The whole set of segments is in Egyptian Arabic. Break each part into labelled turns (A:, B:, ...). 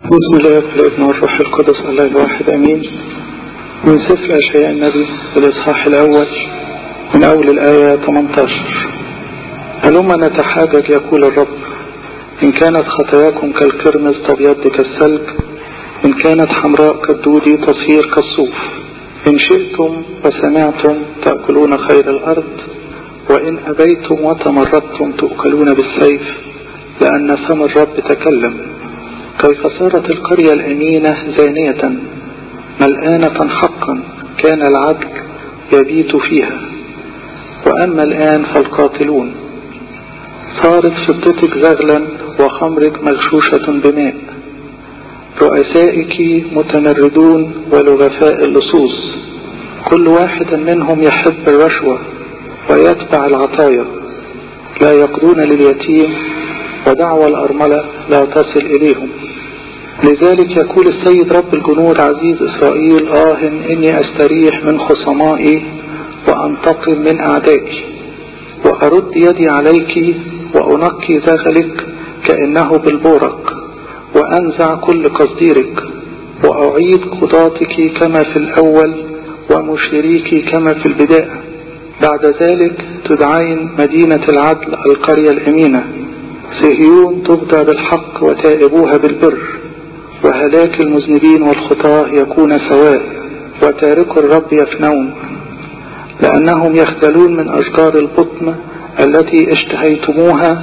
A: بسم الله والابن والروح القدس الله الواحد امين من سفر اشعياء النبي الاصحاح الاول من اول الايه 18 هلما نتحاجج يقول الرب ان كانت خطاياكم كالكرمز تبيض كالثلج ان كانت حمراء كالدودي تصير كالصوف ان شئتم وسمعتم تاكلون خير الارض وان ابيتم وتمردتم تؤكلون بالسيف لان فم الرب تكلم كيف صارت القرية الأمينة زانية ملآنة حقا كان العدل يبيت فيها وأما الآن فالقاتلون صارت فضتك زغلا وخمرك مغشوشة بماء رؤسائك متمردون ولغفاء اللصوص كل واحد منهم يحب الرشوة ويتبع العطايا لا يقضون لليتيم ودعوى الأرملة لا تصل إليهم لذلك يقول السيد رب الجنود عزيز إسرائيل آه إني أستريح من خصمائي وأنتقم من أعدائي وأرد يدي عليك وأنقي ذغلك كأنه بالبورق وأنزع كل قصديرك وأعيد قضاتك كما في الأول ومشيريك كما في البداية بعد ذلك تدعين مدينة العدل القرية الأمينة صهيون تبدى بالحق وتائبوها بالبر وهلاك المذنبين والخطاة يكون سواء وتارك الرب يفنون لأنهم يخجلون من أشجار البطن التي اشتهيتموها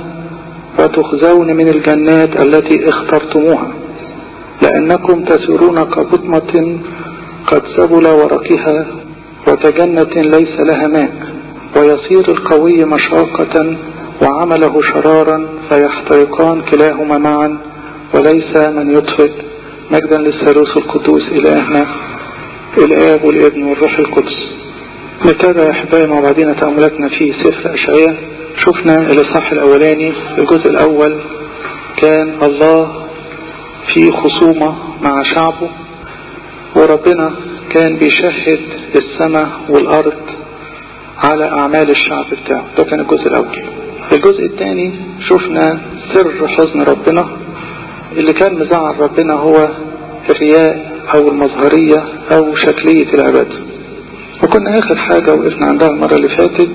A: وتخزون من الجنات التي اخترتموها لأنكم تسيرون كبطمة قد سبل ورقها وكجنة ليس لها ماء ويصير القوي مشاقة وعمله شرارا فيحترقان كلاهما معا وليس من يطفئ مجدا للثالوث القدوس إلهنا الآب والابن والروح القدس نتابع يا أحبائي مع بعضنا تأملاتنا في سفر أشعياء شفنا الإصحاح الأولاني الجزء الأول كان الله في خصومة مع شعبه وربنا كان بيشهد السماء والأرض على أعمال الشعب بتاعه ده كان الجزء الأول الجزء الثاني شفنا سر حزن ربنا اللي كان مزعل ربنا هو الرياء او المظهرية او شكلية العبادة وكنا اخر حاجة وقفنا عندها المرة اللي فاتت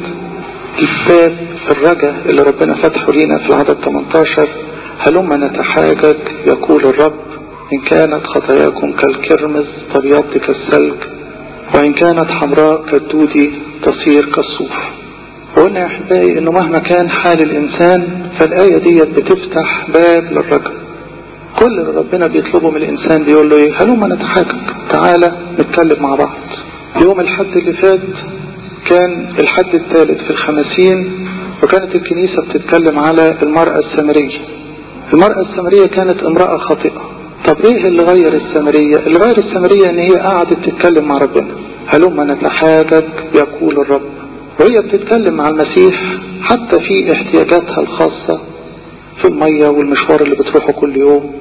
A: الباب الرجا اللي ربنا فتحه لينا في العدد 18 هلما نتحاجج يقول الرب ان كانت خطاياكم كالكرمز تبيض كالثلج وان كانت حمراء كالدودي تصير كالصوف وقلنا يا احبائي انه مهما كان حال الانسان فالايه ديت بتفتح باب للرجل كل اللي ربنا بيطلبه من الانسان بيقول له ايه هلما نتحاكم تعالى نتكلم مع بعض يوم الحد اللي فات كان الحد الثالث في الخمسين وكانت الكنيسة بتتكلم على المرأة السامرية المرأة السامرية كانت امرأة خاطئة طب ايه اللي غير السامرية اللي غير السامرية ان هي قعدت تتكلم مع ربنا هلما نتحاجج يقول الرب وهي بتتكلم مع المسيح حتى في احتياجاتها الخاصة في المية والمشوار اللي بتروحه كل يوم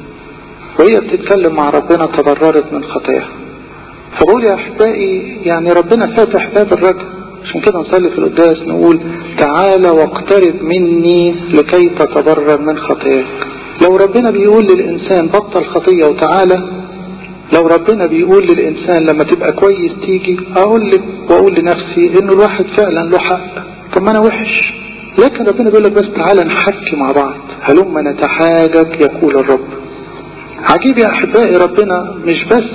A: وهي بتتكلم مع ربنا تبررت من خطاياها فبقول يا احبائي يعني ربنا فاتح باب الرجل عشان كده نصلي في القداس نقول تعالى واقترب مني لكي تتبرر من خطاياك لو ربنا بيقول للإنسان بطل خطية وتعالى لو ربنا بيقول للإنسان لما تبقى كويس تيجي أقول لك وأقول لنفسي إنه الواحد فعلا له حق طب ما أنا وحش لكن ربنا بيقول لك بس تعالى نحكي مع بعض هلما نتحاجج يقول الرب عجيب يا أحبائي ربنا مش بس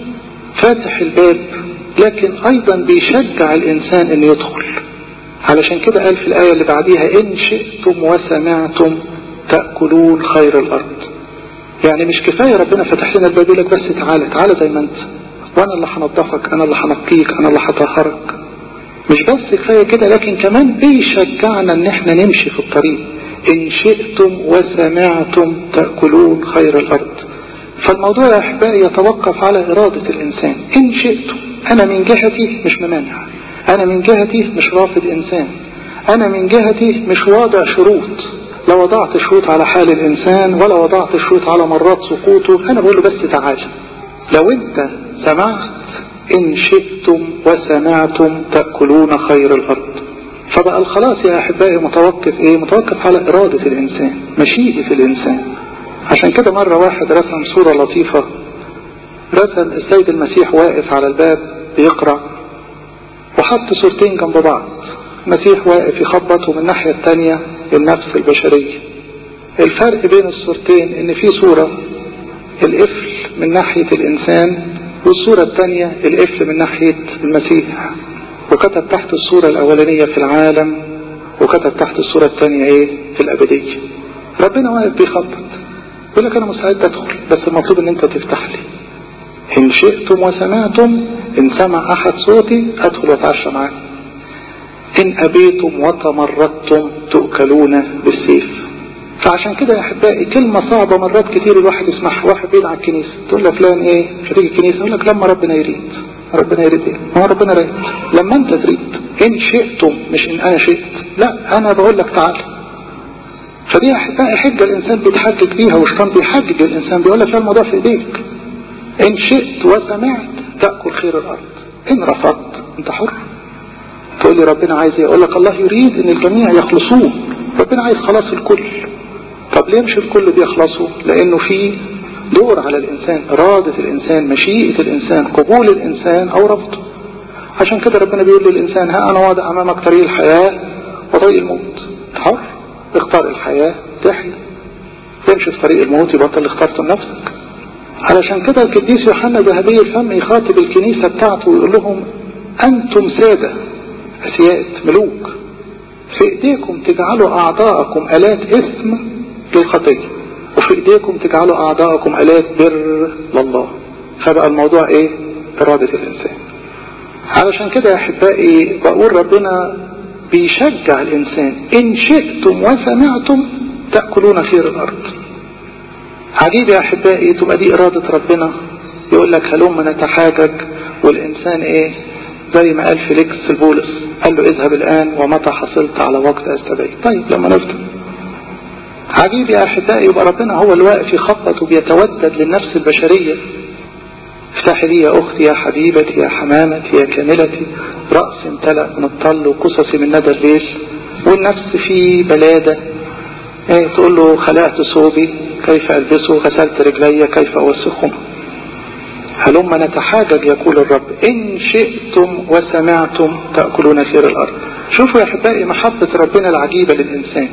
A: فاتح الباب لكن أيضا بيشجع الإنسان إنه يدخل علشان كده قال في الآية اللي بعديها إن شئتم وسمعتم تأكلون خير الأرض يعني مش كفاية ربنا فتح لنا الباب يقول لك بس تعالى تعالى زي ما أنت وأنا اللي هنضفك أنا اللي هنقيك أنا اللي هطهرك مش بس كفاية كده لكن كمان بيشجعنا ان احنا نمشي في الطريق ان شئتم وسمعتم تأكلون خير الارض فالموضوع يا احبائي يتوقف على ارادة الانسان ان شئتم انا من جهتي مش ممانع انا من جهتي مش رافض انسان انا من جهتي مش واضع شروط لا وضعت شروط على حال الانسان ولا وضعت شروط على مرات سقوطه انا بقول له بس تعالى لو انت سمعت إن شئتم وسمعتم تأكلون خير الأرض فبقى الخلاص يا أحبائي متوقف إيه متوقف على إرادة الإنسان مشيئة الإنسان عشان كده مرة واحد رسم صورة لطيفة رسم السيد المسيح واقف على الباب بيقرأ وحط صورتين جنب بعض المسيح واقف يخبط ومن الناحية التانية النفس البشرية الفرق بين الصورتين ان في صورة القفل من ناحية الانسان والصورة الثانية القفل من ناحية المسيح وكتب تحت الصورة الاولانية في العالم وكتب تحت الصورة الثانية ايه في الابدية ربنا واقف بيخبط يقول لك انا مستعد ادخل بس المطلوب ان انت تفتح لي ان شئتم وسمعتم ان سمع احد صوتي ادخل واتعشى معاه ان ابيتم وتمردتم تؤكلون بالسيف فعشان كده يا احبائي كلمة صعبة مرات كتير الواحد يسمعها واحد بعيد عن الكنيسة تقول له فلان ايه مش هتيجي الكنيسة يقول لك لما ربنا يريد ربنا يريد ايه ما هو ربنا يريد لما انت تريد ان شئتم مش ان انا شئت لا انا بقول لك تعالى فدي يا احبائي حجة الانسان بيتحجج بيها وشيطان بيحجج الانسان بيقول لك لا الموضوع في ايديك ان شئت وسمعت تأكل خير الارض ان رفضت انت حر تقول لي ربنا عايز ايه اقول لك الله يريد ان الجميع يخلصون ربنا عايز خلاص الكل طب ليه مش الكل بيخلصوا لانه في دور على الانسان ارادة الانسان مشيئة الانسان قبول الانسان او رفضه عشان كده ربنا بيقول للانسان ها انا واضع امامك طريق الحياة وطريق الموت حر اختار الحياة تحيا تمشي في طريق الموت يبقى انت اللي اخترته لنفسك علشان كده القديس يوحنا ذهبي الفم يخاطب الكنيسة بتاعته ويقول لهم انتم سادة اسياد ملوك في ايديكم تجعلوا اعضاءكم الات اسم للخطية وفي ايديكم تجعلوا اعضاءكم الات بر لله فبقى الموضوع ايه ارادة الانسان علشان كده يا احبائي بقول ربنا بيشجع الانسان ان شئتم وسمعتم تأكلون خير الارض عجيب يا احبائي تبقى دي ارادة ربنا يقول لك هلم نتحاجج والانسان ايه زي ما قال فيليكس البولس قال له اذهب الان ومتى حصلت على وقت استبعد طيب لما نفضل عجيب يا احبائي يبقى ربنا هو اللي واقف يخبط وبيتودد للنفس البشرية افتحي لي يا اختي يا حبيبتي يا حمامتي يا كاملتي رأس امتلأ من الطل وقصصي من ندى الليل والنفس في بلادة ايه تقول له خلعت ثوبي كيف البسه غسلت رجلي كيف اوسخهم هلما نتحاجج يقول الرب ان شئتم وسمعتم تأكلون خير الارض شوفوا يا احبائي محبة ربنا العجيبة للانسان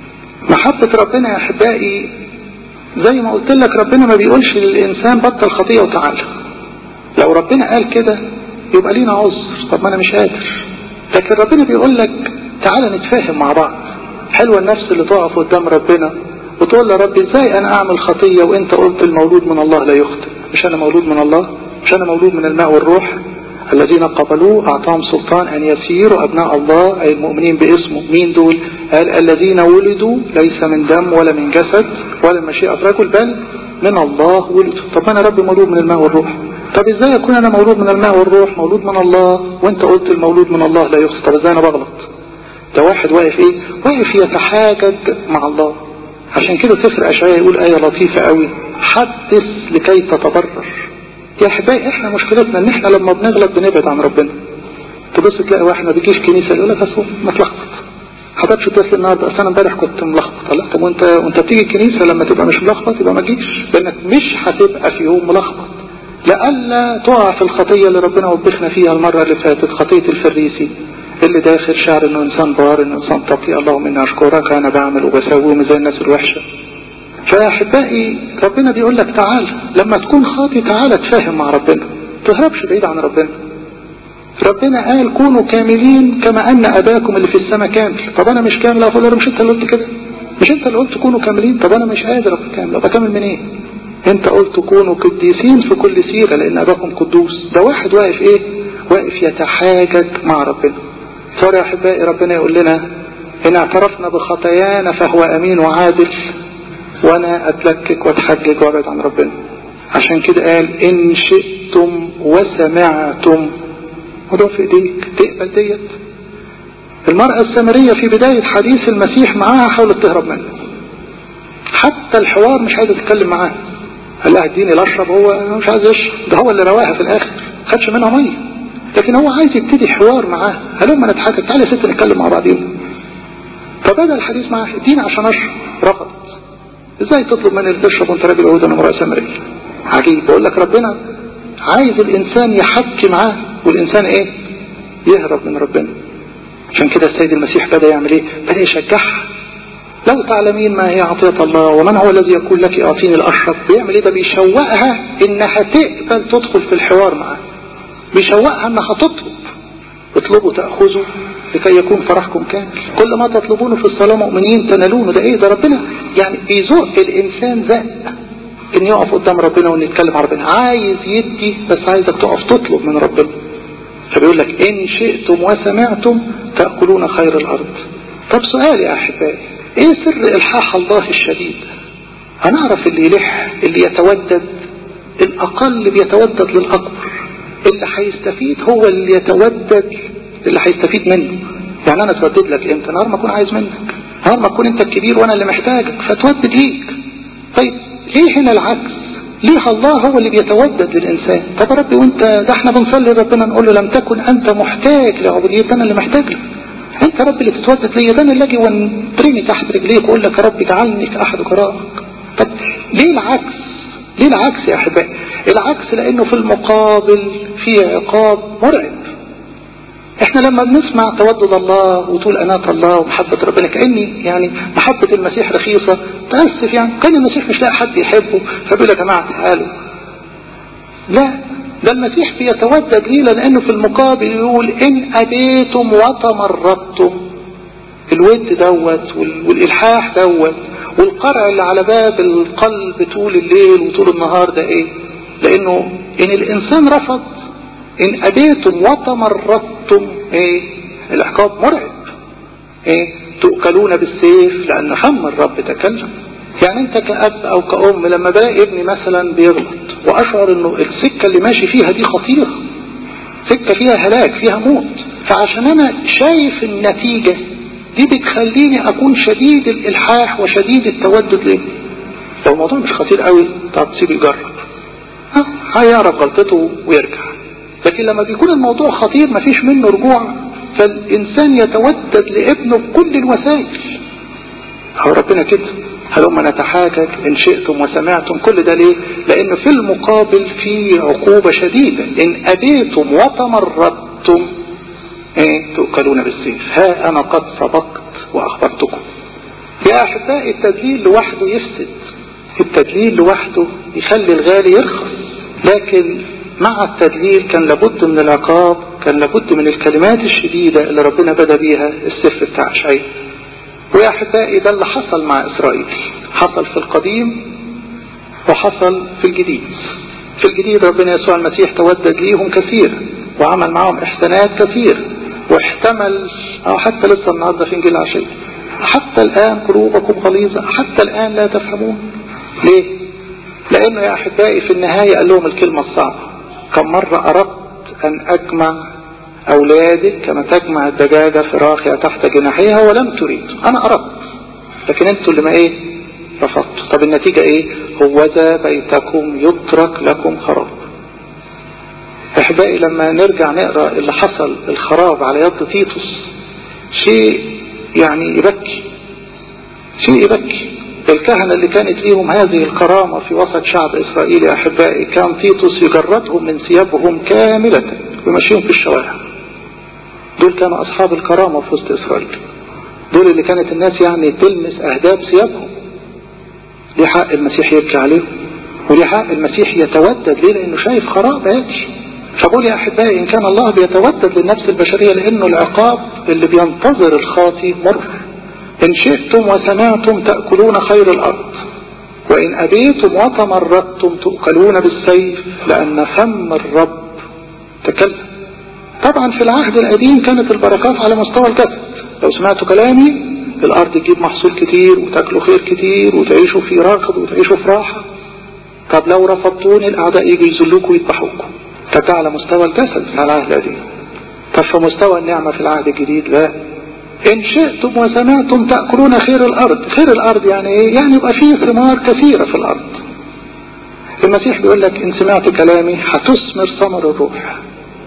A: محبة ربنا يا احبائي زي ما قلت لك ربنا ما بيقولش للانسان بطل خطيئة وتعالى لو ربنا قال كده يبقى لينا عذر طب ما انا مش قادر لكن ربنا بيقول لك تعالى نتفاهم مع بعض حلوة النفس اللي تقف قدام ربنا وتقول له ربي ازاي انا اعمل خطية وانت قلت المولود من الله لا يخطئ مش انا مولود من الله مش انا مولود من الماء والروح الذين قبلوه اعطاهم سلطان ان يسيروا ابناء الله اي المؤمنين باسمه مين دول قال الذين ولدوا ليس من دم ولا من جسد ولا مشيئة رجل بل من الله ولدوا طب انا ربي مولود من الماء والروح طب ازاي اكون انا مولود من الماء والروح مولود من الله وانت قلت المولود من الله لا يخطئ طب ازاي انا بغلط ده واحد واقف ايه واقف يتحاجج مع الله عشان كده سفر اشعياء يقول ايه لطيفة قوي حدث لكي تتبرر يا احبائي احنا مشكلتنا ان احنا لما بنغلط بنبعد عن ربنا تبص تلاقي واحد ما بيجيش كنيسه يقول لك اصل متلخبط حضرتش تسال النهارده اصل انا امبارح كنت ملخبط لا طب وانت وانت بتيجي الكنيسه لما تبقى مش ملخبط يبقى ما تجيش لانك مش هتبقى في يوم ملخبط لئلا تقع في الخطيه اللي ربنا وبخنا فيها المره اللي فاتت خطيه الفريسي اللي داخل شعر انه انسان بار انه انسان تقي اللهم اني اشكرك انا بعمل وبسوي زي الناس الوحشه فيا احبائي ربنا بيقول لك تعال لما تكون خاطي تعال تفاهم مع ربنا تهربش بعيد عن ربنا ربنا قال كونوا كاملين كما ان اباكم اللي في السماء كامل طب انا مش كامل اقول له مش انت اللي قلت كده مش انت اللي قلت كونوا كاملين طب انا مش قادر ابقى كامل ابقى كامل من ايه انت قلت كونوا قديسين في كل سيرة لان اباكم قدوس ده واحد واقف ايه واقف يتحاجج مع ربنا صار يا احبائي ربنا يقول لنا ان اعترفنا بخطايانا فهو امين وعادل وانا اتلكك واتحجج وابعد عن ربنا عشان كده قال ان شئتم وسمعتم وده في ايديك تقبل ديت المرأة السامرية في بداية حديث المسيح معاها حاولت تهرب منه حتى الحوار مش عايزة تتكلم معاه قال لها اديني الاشرب هو مش عايز يشرب ده هو اللي رواها في الاخر خدش منها ميه لكن هو عايز يبتدي حوار معاه هلما نتحكى تعالى يا ست نتكلم مع بعضين فبدأ الحديث معاه اديني عشان اشرب رفضت ازاي تطلب مني تشرب وانت راجل يهود انا امرأة سامرية عجيب بقول لك ربنا عايز الانسان يحكي معاه والانسان ايه يهرب من ربنا عشان كده السيد المسيح بدأ يعمل ايه بدأ يشجعها لو تعلمين ما هي عطية الله ومن هو الذي يقول لك اعطيني الاشرب بيعمل ايه ده بيشوقها انها تقبل تدخل في الحوار معاه بيشوقها انها تطلب اطلبوا تأخذوا لكي يكون فرحكم كامل كل ما تطلبونه في الصلاة مؤمنين تنالونه ده ايه ده ربنا يعني بيزق الانسان زق ان يقف قدام ربنا وان يتكلم على ربنا عايز يدي بس عايزك تقف تطلب من ربنا فبيقول لك ان شئتم وسمعتم تأكلون خير الارض طب سؤال يا احبائي ايه سر الحاح الله الشديد هنعرف اللي يلح اللي يتودد الاقل بيتودد للاكبر اللي هيستفيد هو اللي يتودد اللي هيستفيد منه يعني انا اتودد لك امتى نهار ما اكون عايز منك نهار ما اكون انت الكبير وانا اللي محتاجك فتودد ليك طيب ليه هنا العكس ليه الله هو اللي بيتودد للإنسان طب يا ربي وانت ده احنا بنصلي ربنا نقول له لم تكن انت محتاج لعبودية انا اللي محتاج له انت ربي اللي تتودد ليا ده انا اللي اجي وانترمي تحت رجليك واقول لك يا ربي اجعلني كاحد قرائك طب ليه العكس ليه العكس يا احبائي العكس لانه في المقابل في عقاب مرعب احنا لما بنسمع تودد الله وطول اناة الله ومحبة ربنا كأني يعني محبة المسيح رخيصة تأسف يعني كان المسيح مش لاقي حد يحبه فبيقول يا جماعة تعالوا لا ده المسيح بيتودد ليه لانه في المقابل يقول ان ابيتم وتمردتم الود دوت والالحاح دوت والقرع اللي على باب القلب طول الليل وطول النهار ده ايه لانه ان الانسان رفض ان ابيتم وتمردتم ايه العقاب مرعب ايه تؤكلون بالسيف لان فم الرب تكلم يعني انت كأب او كأم لما بلاقي ابني مثلا بيغلط واشعر انه السكة اللي ماشي فيها دي خطيرة سكة فيها هلاك فيها موت فعشان انا شايف النتيجة دي بتخليني اكون شديد الالحاح وشديد التودد لابني لو الموضوع مش خطير قوي طب سيبه يجرب هيعرف غلطته ويرجع لكن لما بيكون الموضوع خطير مفيش منه رجوع فالإنسان يتودد لابنه بكل الوسائل هو ربنا كده هلما نتحاكك إن شئتم وسمعتم كل ده ليه لأن في المقابل في عقوبة شديدة إن أبيتم وتمردتم ايه تؤكلون بالسيف ها أنا قد سبقت وأخبرتكم يا أحبائي التدليل لوحده يفسد التدليل لوحده يخلي الغالي يرخص لكن مع التدليل كان لابد من العقاب كان لابد من الكلمات الشديدة اللي ربنا بدأ بيها السف بتاع شيء ويا أحبائي ده اللي حصل مع إسرائيل حصل في القديم وحصل في الجديد في الجديد ربنا يسوع المسيح تودد ليهم كثير وعمل معهم إحسانات كثير واحتمل أو حتى لسه النهاردة في إنجيل العشية حتى الآن قلوبكم غليظة حتى الآن لا تفهمون ليه؟ لأنه يا أحبائي في النهاية قال لهم الكلمة الصعبة كم مرة أردت أن أجمع أولادك كما تجمع الدجاجة فراخها تحت جناحيها ولم تريد أنا أردت لكن أنتوا اللي ما إيه رفضتوا طب النتيجة إيه هوذا بيتكم يترك لكم خراب أحبائي لما نرجع نقرأ اللي حصل الخراب على يد تيتوس شيء يعني يبكي شيء يبكي الكهنة اللي كانت ليهم هذه الكرامة في وسط شعب إسرائيل يا أحبائي كان تيتوس يجردهم من ثيابهم كاملة ويمشيهم في الشوارع دول كانوا أصحاب الكرامة في وسط إسرائيل دول اللي كانت الناس يعني تلمس أهداب ثيابهم ليه حق المسيح يبكي عليهم وليه حق المسيح يتودد ليه لأنه شايف خراب هاتش فقول يا أحبائي إن كان الله بيتودد للنفس البشرية لأنه العقاب اللي بينتظر الخاطي مر إن شئتم وسمعتم تأكلون خير الأرض وإن أبيتم وتمردتم تؤكلون بالسيف لأن فم الرب تكلم طبعا في العهد القديم كانت البركات على مستوى الجسد لو سمعتوا كلامي الأرض تجيب محصول كتير وتاكلوا خير كتير وتعيشوا في راكد وتعيشوا في راحة طب لو رفضتوني الأعداء يجوا يذلوكوا ويذبحوكم طب ده على مستوى الجسد في العهد القديم طب في مستوى النعمة في العهد الجديد لا إن شئتم وسمعتم تأكلون خير الأرض خير الأرض يعني إيه يعني يبقى فيه ثمار كثيرة في الأرض المسيح بيقول لك إن سمعت كلامي هتثمر ثمر الروح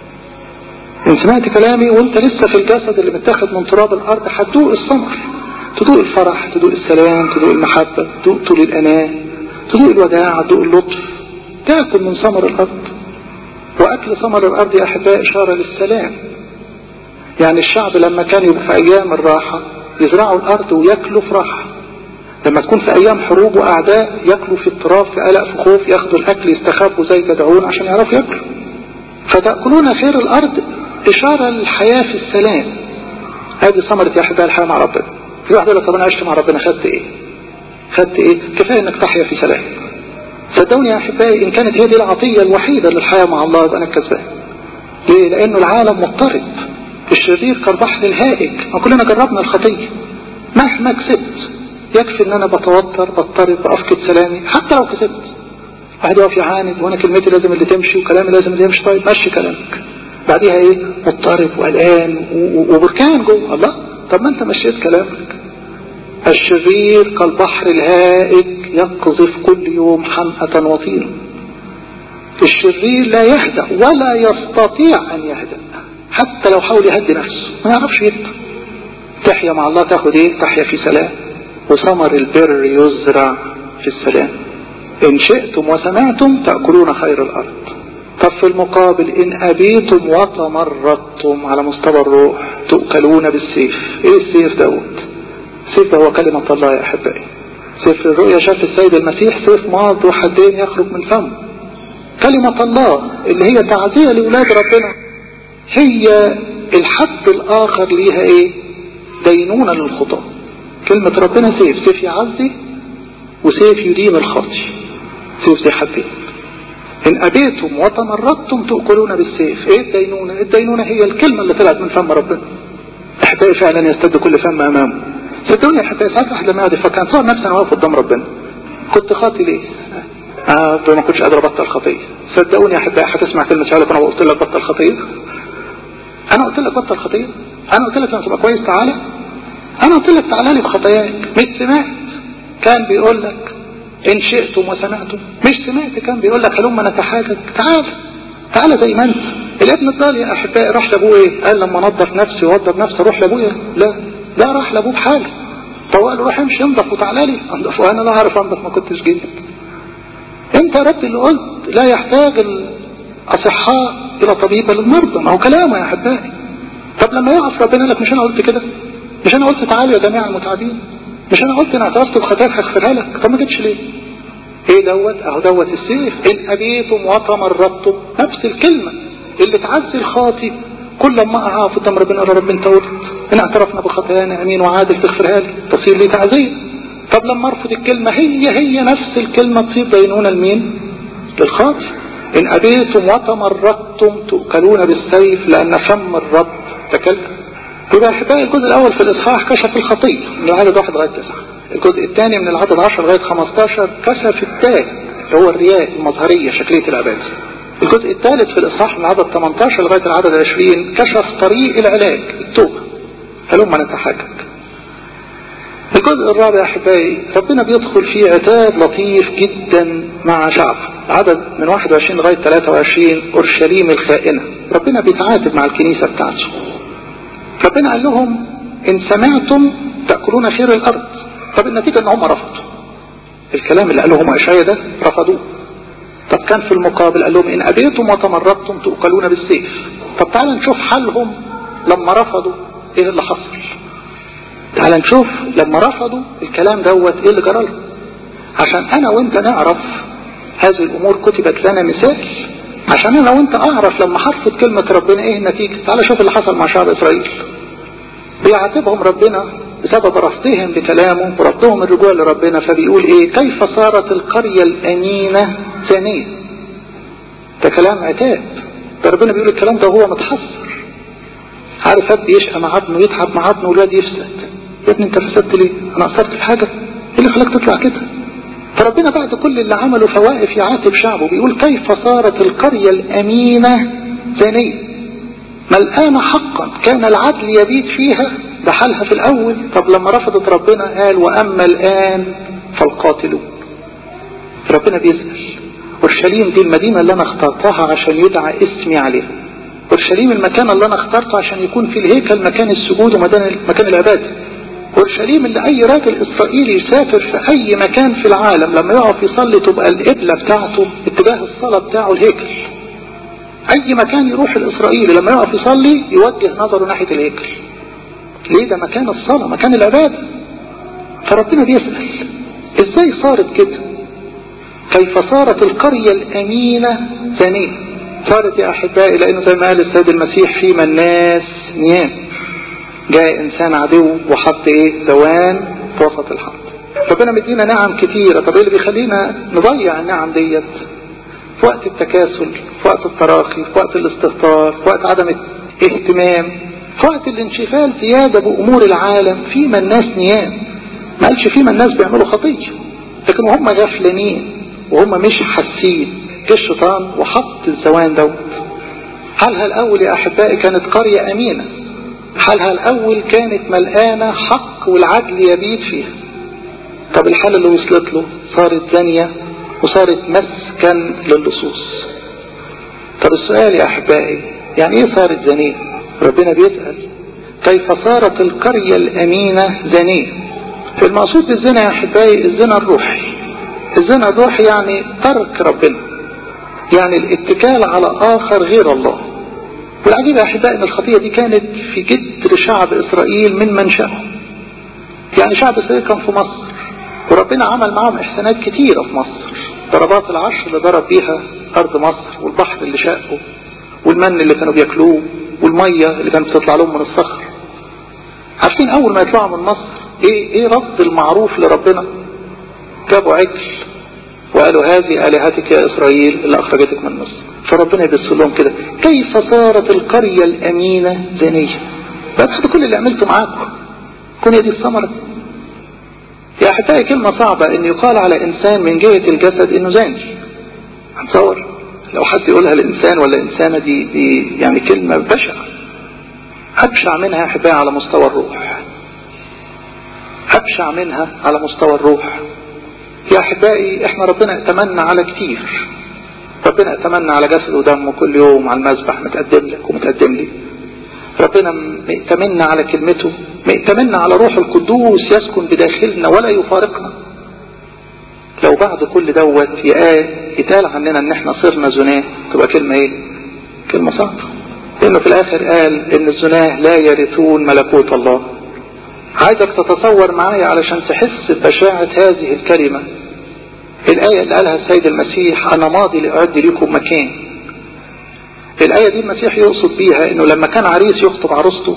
A: إن سمعت كلامي وانت لسه في الجسد اللي متاخد من تراب الأرض هتدوق الثمر تدوق الفرح تدوق السلام تدوق المحبة تدوق طول الأناة تدوق الوداع تدوق اللطف تأكل من ثمر الأرض وأكل ثمر الأرض يا أحباء إشارة للسلام يعني الشعب لما كان يبقى في أيام الراحة يزرعوا الأرض ويأكلوا في راحة لما تكون في أيام حروب وأعداء يأكلوا في اضطراب في قلق في خوف ياخدوا الأكل يستخبوا زي جدعون عشان يعرفوا يأكلوا فتأكلون خير الأرض إشارة للحياة في السلام هذه ثمرة يا أحباء الحياة مع ربنا في واحد يقول لك طب أنا عشت مع ربنا خدت إيه؟ خدت إيه؟ كفاية إنك تحيا في سلام صدقوني يا أحبائي إن كانت هي دي العطية الوحيدة للحياة مع الله يبقى أنا كسبان ليه؟ لأنه العالم مضطرب الشرير كالبحر الهائج ما كلنا جربنا الخطية مهما كسبت يكفي ان انا بتوتر بضطرب بافقد سلامي حتى لو كسبت واحد يقف يعاند وانا كلمتي لازم اللي تمشي وكلامي لازم اللي يمشي طيب مشي كلامك بعديها ايه مضطرب وقلقان وبركان جوه الله طب ما انت مشيت كلامك الشرير كالبحر الهائج يقذف كل يوم حمأة وطينا الشرير لا يهدأ ولا يستطيع ان يهدأ حتى لو حاول يهدي نفسه ما يعرفش يهدأ تحيا مع الله تاخد ايه تحيا في سلام وثمر البر يزرع في السلام إن شئتم وسمعتم تأكلون خير الأرض طب في المقابل إن أبيتم وتمردتم على مستوى الروح تؤكلون بالسيف إيه السيف دوت السيف هو كلمة الله يا أحبائي سيف الرؤيا شاف السيد المسيح سيف ماض وحدين يخرج من فمه كلمة الله اللي هي تعزية لأولاد ربنا هي الحد الآخر ليها إيه دينونة للخطاه كلمة ربنا سيف سيف يعزي وسيف يدين الخاطي سيف زي حدين إن أبيتم وتمردتم تأكلون بالسيف إيه الدينونة الدينونة هي الكلمة اللي طلعت من فم ربنا أحبائي فعلا يستد كل فم أمامه صدقوني يا أحبائي ساعات واحد لما يقعد يفكر صار نفسي أنا واقف قدام ربنا كنت خاطي ليه؟ آه ما كنتش قادر أبطل خطية صدقوني يا أحبائي هتسمع كلمة شغالك وأنا قلت لك بطل خطية أنا قلت لك بطل خطية أنا قلت لك لما تبقى كويس تعالى انا قلت لك تعالى لي بخطاياك مش سمعت كان بيقول لك ان شئتم وسمعتم مش سمعت كان بيقول لك هلما نتحاجج تعال تعال زي ما انت الابن الضال يا احبائي راح لابوه ايه قال لما نظف نفسي ووضب نفسي اروح لابويا لا لا راح لابوه بحاله فهو قال له روح امشي انضف وتعالى لي انضف وانا لا اعرف انضف ما كنتش جيت انت يا رب اللي قلت لا يحتاج الاصحاء الى طبيب للمرضى ما هو كلامه يا احبائي طب لما يقف ربنا لك مش انا قلت كده مش انا قلت تعالوا يا جماعة المتعبين مش انا قلت انا اعترفت بخطاياك هغفرها لك طب ما جيتش ليه ايه دوت اهو دوت السيف ان ابيتم وتمردتم نفس الكلمة اللي تعزي الخاطي كل ما اقع قدام ربنا قال رب انت قلت ان اعترفنا بخطايانا امين وعادل تغفرها لي تصير لي تعزية طب لما ارفض الكلمة هي هي نفس الكلمة تصير دينونة لمين للخاطي ان ابيتم وتمردتم تؤكلون بالسيف لان فم الرب تكلم يبقى احبائي الجزء الاول في الاصحاح كشف الخطية من العدد واحد لغاية تسعة الجزء الثاني من العدد 10 لغاية 15 كشف التاج اللي هو الرياء المظهرية شكلية العبادة الجزء الثالث في الاصحاح من العدد 18 لغاية العدد 20 كشف طريق العلاج التوبة هلما نتحقق الجزء الرابع احبائي ربنا بيدخل فيه عتاب لطيف جدا مع شعبه عدد من 21 لغاية 23 اورشليم الخائنة ربنا بيتعاتب مع الكنيسة بتاعته ربنا قال لهم ان سمعتم تأكلون خير الارض طب النتيجة ان هم رفضوا الكلام اللي قالهم اشعيا ده رفضوه طب كان في المقابل قال لهم ان ابيتم وتمردتم تؤكلون بالسيف طب تعال نشوف حالهم لما رفضوا ايه اللي حصل تعال نشوف لما رفضوا الكلام دوت ايه اللي جرى لهم عشان انا وانت نعرف هذه الامور كتبت لنا مثال عشان انا وانت اعرف لما حرفت كلمة ربنا ايه النتيجة تعال شوف اللي حصل مع شعب اسرائيل بيعاتبهم ربنا بسبب رفضهم لكلامه ورفضهم الرجوع لربنا فبيقول ايه كيف صارت القرية الامينة ثانية ده كلام عتاب ده ربنا بيقول الكلام ده وهو متحسر عارف اب يشقى مع ابنه يتعب مع ابنه والواد يفسد يا ابني انت فسدت ليه انا قصرت في حاجة ايه اللي خلاك تطلع كده فربنا بعد كل اللي عمله فواقف يعاتب شعبه بيقول كيف صارت القرية الامينة ثانية ملآن حقا كان العدل يبيت فيها بحالها في الاول طب لما رفضت ربنا قال واما الان فالقاتلون ربنا بيسأل اورشليم دي المدينة اللي انا اخترتها عشان يدعى اسمي عليها اورشليم المكان اللي انا اخترته عشان يكون في الهيكل مكان السجود ومكان مكان العبادة اورشليم اللي اي راجل اسرائيلي يسافر في اي مكان في العالم لما يقف يصلي تبقى القبلة بتاعته اتجاه الصلاة بتاعه الهيكل اي مكان يروح الاسرائيلي لما يقف يصلي يوجه نظره ناحية الهيكل ليه ده مكان الصلاة مكان العبادة فربنا بيسأل ازاي صارت كده كيف صارت القرية الامينة ثانية صارت يا احبائي لانه زي ما قال السيد المسيح فيما الناس نيام جاء انسان عدو وحط ايه دوان في وسط الحرب ربنا مدينا نعم كتيرة طب ايه اللي بيخلينا نضيع النعم ديت في وقت التكاسل في وقت التراخي في وقت الاستهتار في وقت عدم اهتمام في وقت الانشغال زيادة بأمور العالم فيما الناس نيام ما قالش فيما الناس بيعملوا خطية لكن هم غفلانين وهم مش حاسين جه الشيطان وحط الزوان دوت حالها الأول يا أحبائي كانت قرية أمينة حالها الأول كانت ملقانة حق والعدل يبيت فيها طب الحالة اللي وصلت له صارت زانية وصارت مسكن للصوص طب السؤال يا أحبائي يعني إيه صارت زانية ربنا بيسأل كيف صارت القرية الأمينة زانية المقصود بالزنا يا أحبائي الزنا الروحي الزنا الروحي يعني ترك ربنا يعني الاتكال على آخر غير الله والعجيب يا أحبائي أن الخطية دي كانت في جذر شعب إسرائيل من منشأه يعني شعب إسرائيل كان في مصر وربنا عمل معهم إحسانات كتيرة في مصر ضربات العشر اللي ضرب بيها أرض مصر والبحر اللي شقه والمن اللي كانوا بياكلوه والمية اللي كانت بتطلع لهم من الصخر عارفين أول ما يطلعوا من مصر إيه, إيه رد المعروف لربنا جابوا عجل وقالوا هذه آلهتك يا إسرائيل اللي أخرجتك من مصر فربنا يبص لهم كده كيف صارت القرية الأمينة زانية بس كل اللي عملته معاكم كون دي الثمرة يا أحبائي كلمة صعبة إن يقال على إنسان من جهة الجسد إنه زاني هنصور لو حد يقولها لإنسان ولا إنسانة دي, دي يعني كلمة بشعة أبشع منها يا أحبائي على مستوى الروح أبشع منها على مستوى الروح يا أحبائي إحنا ربنا اتمنى على كتير ربنا اتمنى على جسد ودمه كل يوم على المذبح متقدم لك ومتقدم لي ربنا مئتمنا على كلمته مئتمنا على روح القدوس يسكن بداخلنا ولا يفارقنا لو بعد كل دوت يتقال عننا ان احنا صرنا زناه تبقى كلمة ايه كلمة صعبة لانه في الاخر قال ان الزناه لا يرثون ملكوت الله عايزك تتصور معايا علشان تحس ببشاعة هذه الكلمة الآية اللي قالها السيد المسيح أنا ماضي لأعد لكم مكان الآية دي المسيح يقصد بيها إنه لما كان عريس يخطب عروسته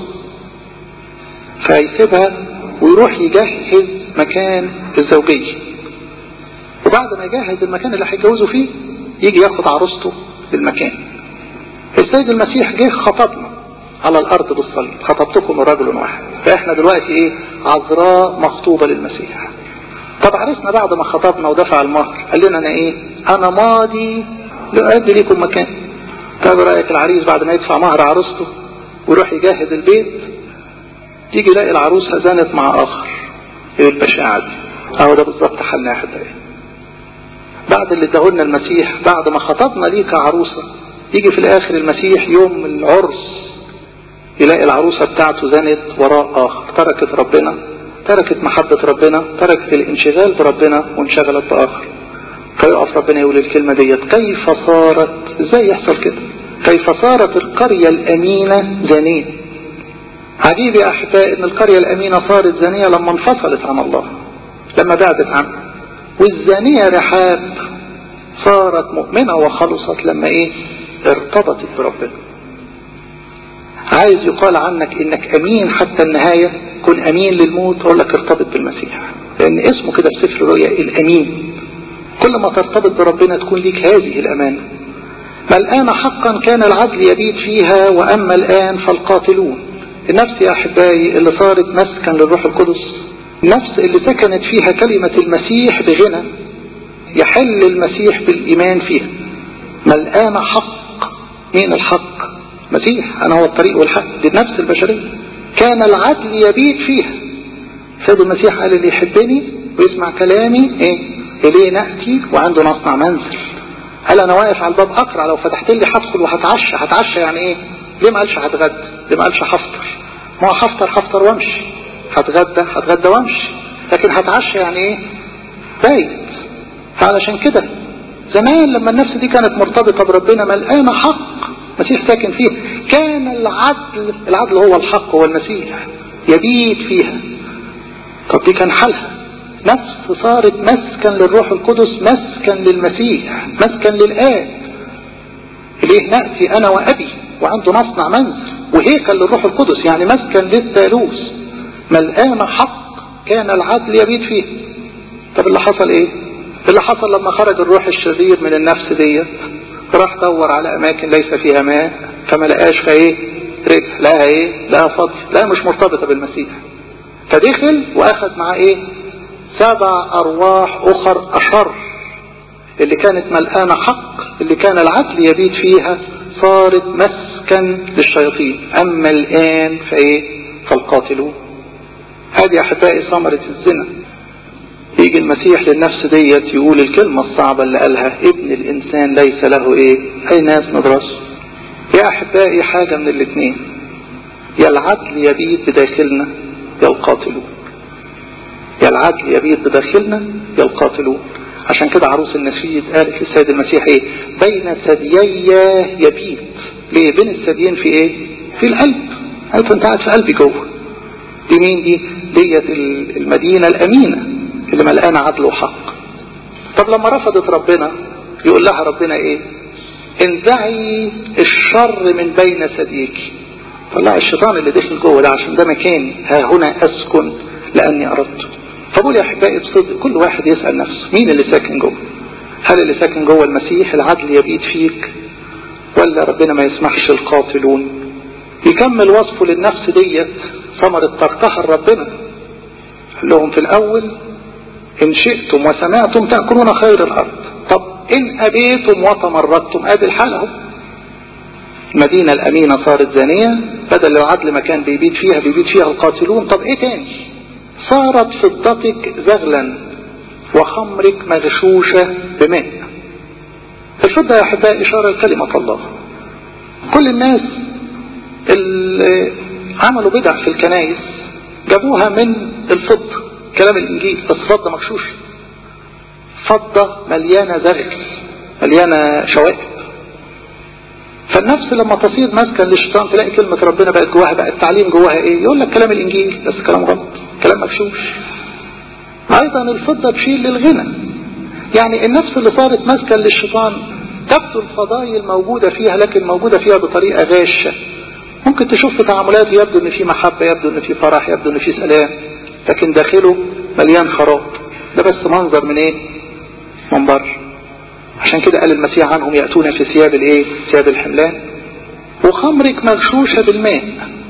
A: فيسيبها ويروح يجهز مكان الزوجية وبعد ما يجهز المكان اللي هيتجوزوا فيه يجي ياخد عروسته للمكان السيد المسيح جه خطبنا على الأرض بالصليب خطبتكم رجل واحد فإحنا دلوقتي إيه عذراء مخطوبة للمسيح طب عرسنا بعد ما خطبنا ودفع المهر قال لنا انا ايه انا ماضي لأعد لكم مكان طب رأيك العريس بعد ما يدفع مهر عروسته ويروح يجهز البيت يجي يلاقي العروسة زانت مع اخر ايه البشاعة دي اهو ده بالظبط حالنا يا حبايبي بعد اللي اداهولنا المسيح بعد ما خطبنا ليك عروسة يجي في الاخر المسيح يوم العرس يلاقي العروسة بتاعته زانت وراء اخر تركت ربنا تركت محبة ربنا تركت الانشغال بربنا وانشغلت بآخر فيقف ربنا يقول الكلمة ديت كيف صارت ازاي يحصل كده كيف صارت القرية الأمينة زانية عجيب يا أحباء ان القرية الأمينة صارت زانية لما انفصلت عن الله لما بعدت عنه والزانية رحاب صارت مؤمنة وخلصت لما ايه ارتبطت بربنا عايز يقال عنك انك امين حتى النهاية كن امين للموت اقول لك ارتبط بالمسيح لان اسمه كده في سفر الرؤيا الامين كل ما ترتبط بربنا تكون ليك هذه الامانة ما الان حقا كان العدل يبيت فيها واما الان فالقاتلون النفس يا احبائي اللي صارت مسكن للروح القدس النفس اللي سكنت فيها كلمة المسيح بغنى يحل المسيح بالايمان فيها ما الان حق مين الحق مسيح أنا هو الطريق والحق دي النفس البشرية كان العدل يبيت فيها سيد المسيح قال اللي يحبني ويسمع كلامي ايه إليه نأتي وعنده نصنع منزل قال أنا واقف على الباب أقرع لو فتحت لي هدخل وهتعشى هتعشى يعني ايه ليه ما قالش هتغدى ليه ما قالش هفطر ما هو هفطر هفطر وامشي هتغدى هتغدى وامشي لكن هتعشى يعني ايه بايت فعلشان كده زمان لما النفس دي كانت مرتبطة بربنا ملقانة حق المسيح ساكن فيها كان العدل العدل هو الحق هو المسيح يبيت فيها طب دي كان حالها نفس صارت مسكن للروح القدس مسكن للمسيح مسكن للآب إليه نأتي أنا وأبي وعنده نصنع منزل وهيكل للروح القدس يعني مسكن للثالوث ملقانة حق كان العدل يبيت فيه طب اللي حصل ايه اللي حصل لما خرج الروح الشرير من النفس ديت راح دور على اماكن ليس فيها ماء فما لقاش فايه رجع لقاها ايه لقاها فاضي لقاها مش مرتبطة بالمسيح فدخل واخد معاه ايه سبع ارواح اخر اشر اللي كانت ملقانة حق اللي كان العدل يبيت فيها صارت مسكن للشياطين اما الان فايه فالقاتلون هذه احبائي ثمرة الزنا يجي المسيح للنفس ديت يقول الكلمة الصعبة اللي قالها ابن الانسان ليس له ايه اي ناس ندرسه يا احبائي حاجة من الاثنين يا العدل يبيت بداخلنا يا القاتلون يا العدل يبيت بداخلنا يا القاتلون عشان كده عروس النشيد قالت للسيد المسيح ايه بين ثديي يبيت ليه بين الثديين في ايه في القلب عارف انت قاعد في قلبي جوه دي مين دي ديت المدينة الامينة اللي ملقانة عدل وحق طب لما رفضت ربنا يقول لها ربنا ايه انزعي الشر من بين ثديك طلع الشيطان اللي دخل جوه ده عشان ده مكاني ها هنا اسكن لاني اردت فقول يا احبائي بصدق كل واحد يسأل نفسه مين اللي ساكن جوه هل اللي ساكن جوه المسيح العدل يبيت فيك ولا ربنا ما يسمحش القاتلون يكمل وصفه للنفس ديت ثمرة تركها ربنا قال لهم في الاول ان شئتم وسمعتم تأكلون خير الارض طب ان ابيتم وتمردتم ادي الحال اهو المدينة الامينة صارت زانية بدل العدل ما كان بيبيت فيها بيبيت فيها القاتلون طب ايه تاني صارت فضتك زغلا وخمرك مغشوشة بماء الفضة يا أحبائي إشارة لكلمة الله كل الناس اللي عملوا بدع في الكنائس جابوها من الفضة كلام الإنجيل بس فضة مغشوش فضة مليانة زغل مليانة شوائب فالنفس لما تصير ماسكة للشيطان تلاقي كلمة ربنا بقت جواها بقى التعليم جواها ايه يقول لك كلام الانجيل بس كلام غلط كلام مغشوش ايضا الفضة بشيل للغنى يعني النفس اللي صارت ماسكة للشيطان تبدو الفضائل موجودة فيها لكن موجودة فيها بطريقة غاشة ممكن تشوف في تعاملاته يبدو ان في محبة يبدو ان في فرح يبدو ان في سلام لكن داخله مليان خراب ده بس منظر من ايه من بره عشان كده قال المسيح عنهم يأتون في ثياب الايه ثياب الحملان وخمرك مغشوشة بالماء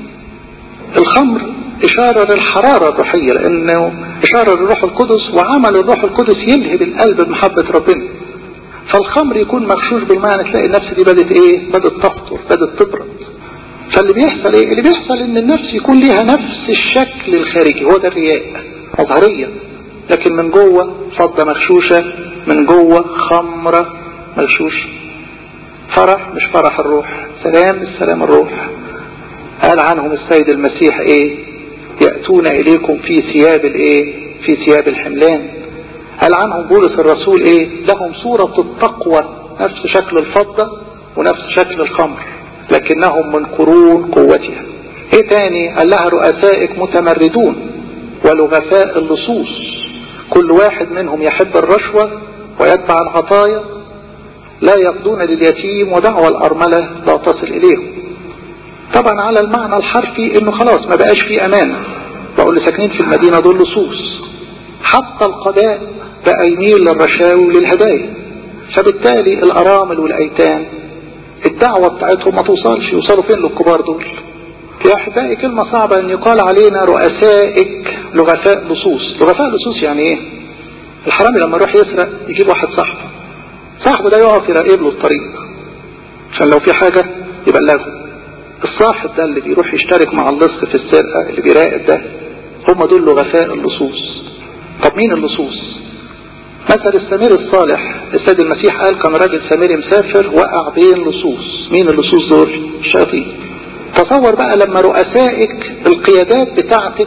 A: الخمر إشارة للحرارة الروحية لأنه إشارة للروح القدس وعمل الروح القدس يلهب القلب بمحبة ربنا فالخمر يكون مغشوش بالمعنى تلاقي النفس دي بدت ايه بدت تفطر بدت تبرد فاللي بيحصل ايه اللي بيحصل ان النفس يكون ليها نفس الشكل الخارجي هو ده الرياء مظهريا لكن من جوه فضة مغشوشة من جوه خمرة مغشوشة فرح مش فرح الروح سلام السلام الروح قال عنهم السيد المسيح ايه يأتون اليكم في ثياب الايه في ثياب الحملان قال عنهم بولس الرسول ايه لهم صورة التقوى نفس شكل الفضة ونفس شكل الخمر لكنهم من قرون قوتها ايه تاني قال لها رؤسائك متمردون ولغفاء اللصوص كل واحد منهم يحب الرشوة ويتبع العطايا لا يقضون لليتيم ودعوى الأرملة لا تصل إليهم طبعا على المعنى الحرفي انه خلاص ما بقاش فيه امانة بقوا اللي ساكنين في المدينة دول لصوص حتى القضاء بقى يميل للرشاوي وللهدايا فبالتالي الارامل والايتام الدعوة بتاعتهم ما توصلش يوصلوا فين للكبار دول يا احبائي كلمة صعبة ان يقال علينا رؤسائك لغفاء لصوص لغفاء لصوص يعني ايه الحرامي لما يروح يسرق يجيب واحد صاحبه صاحبه ده يقف يراقب له الطريق عشان لو في حاجة يبلغه الصاحب ده اللي بيروح يشترك مع اللص في السرقة اللي بيراقب ده هم دول لغفاء اللصوص طب مين اللصوص مثل السمير الصالح السيد المسيح قال كان راجل سميري مسافر وقع بين لصوص مين اللصوص دول الشياطين تصور بقى لما رؤسائك القيادات بتاعتك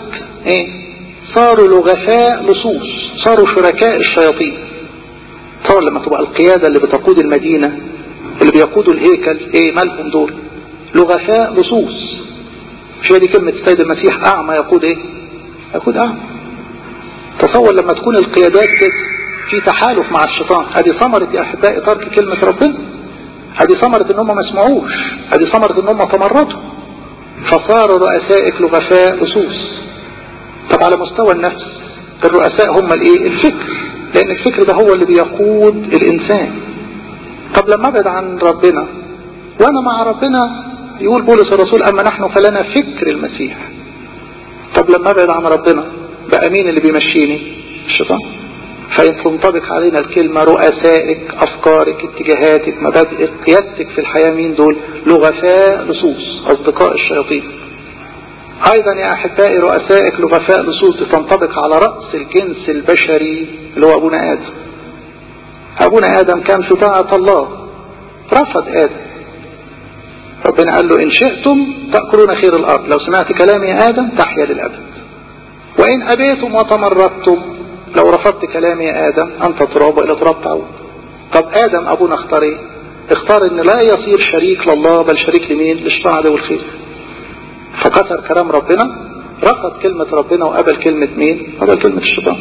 A: ايه صاروا لغفاء لصوص صاروا شركاء الشياطين تصور لما تبقى القيادة اللي بتقود المدينة اللي بيقودوا الهيكل ايه مالهم دول لغفاء لصوص مش هي دي كلمة السيد المسيح اعمى يقود ايه يقود اعمى تصور لما تكون القيادات في تحالف مع الشيطان هذه ثمرة يا احبائي ترك كلمة ربنا هذه ثمرة ان هم ما سمعوش هذه ثمرة ان هم تمردوا فصار رؤسائك لغفاء لصوص طب على مستوى النفس الرؤساء هم الايه الفكر لان الفكر ده هو اللي بيقود الانسان طب لما ابعد عن ربنا وانا مع ربنا يقول بولس الرسول اما نحن فلنا فكر المسيح طب لما ابعد عن ربنا بقى مين اللي بيمشيني الشيطان فإن تنطبق علينا الكلمة رؤسائك أفكارك اتجاهاتك مبادئك قيادتك في الحياة مين دول لغفاء لصوص أصدقاء الشياطين أيضا يا أحبائي رؤسائك لغفاء لصوص تنطبق على رأس الجنس البشري اللي هو أبونا آدم أبونا آدم كان في طاعة الله رفض آدم ربنا قال له إن شئتم تأكلون خير الأرض لو سمعت كلامي يا آدم تحيا للأبد وإن أبيتم وتمردتم لو رفضت كلامي يا آدم أنت تراب وإلى تراب تعود طب آدم أبونا اختار إيه اختار إن لا يصير شريك لله بل شريك لمين للشيطان عدو الخير فكسر كلام ربنا رفض كلمة ربنا وقبل كلمة مين قبل كلمة الشيطان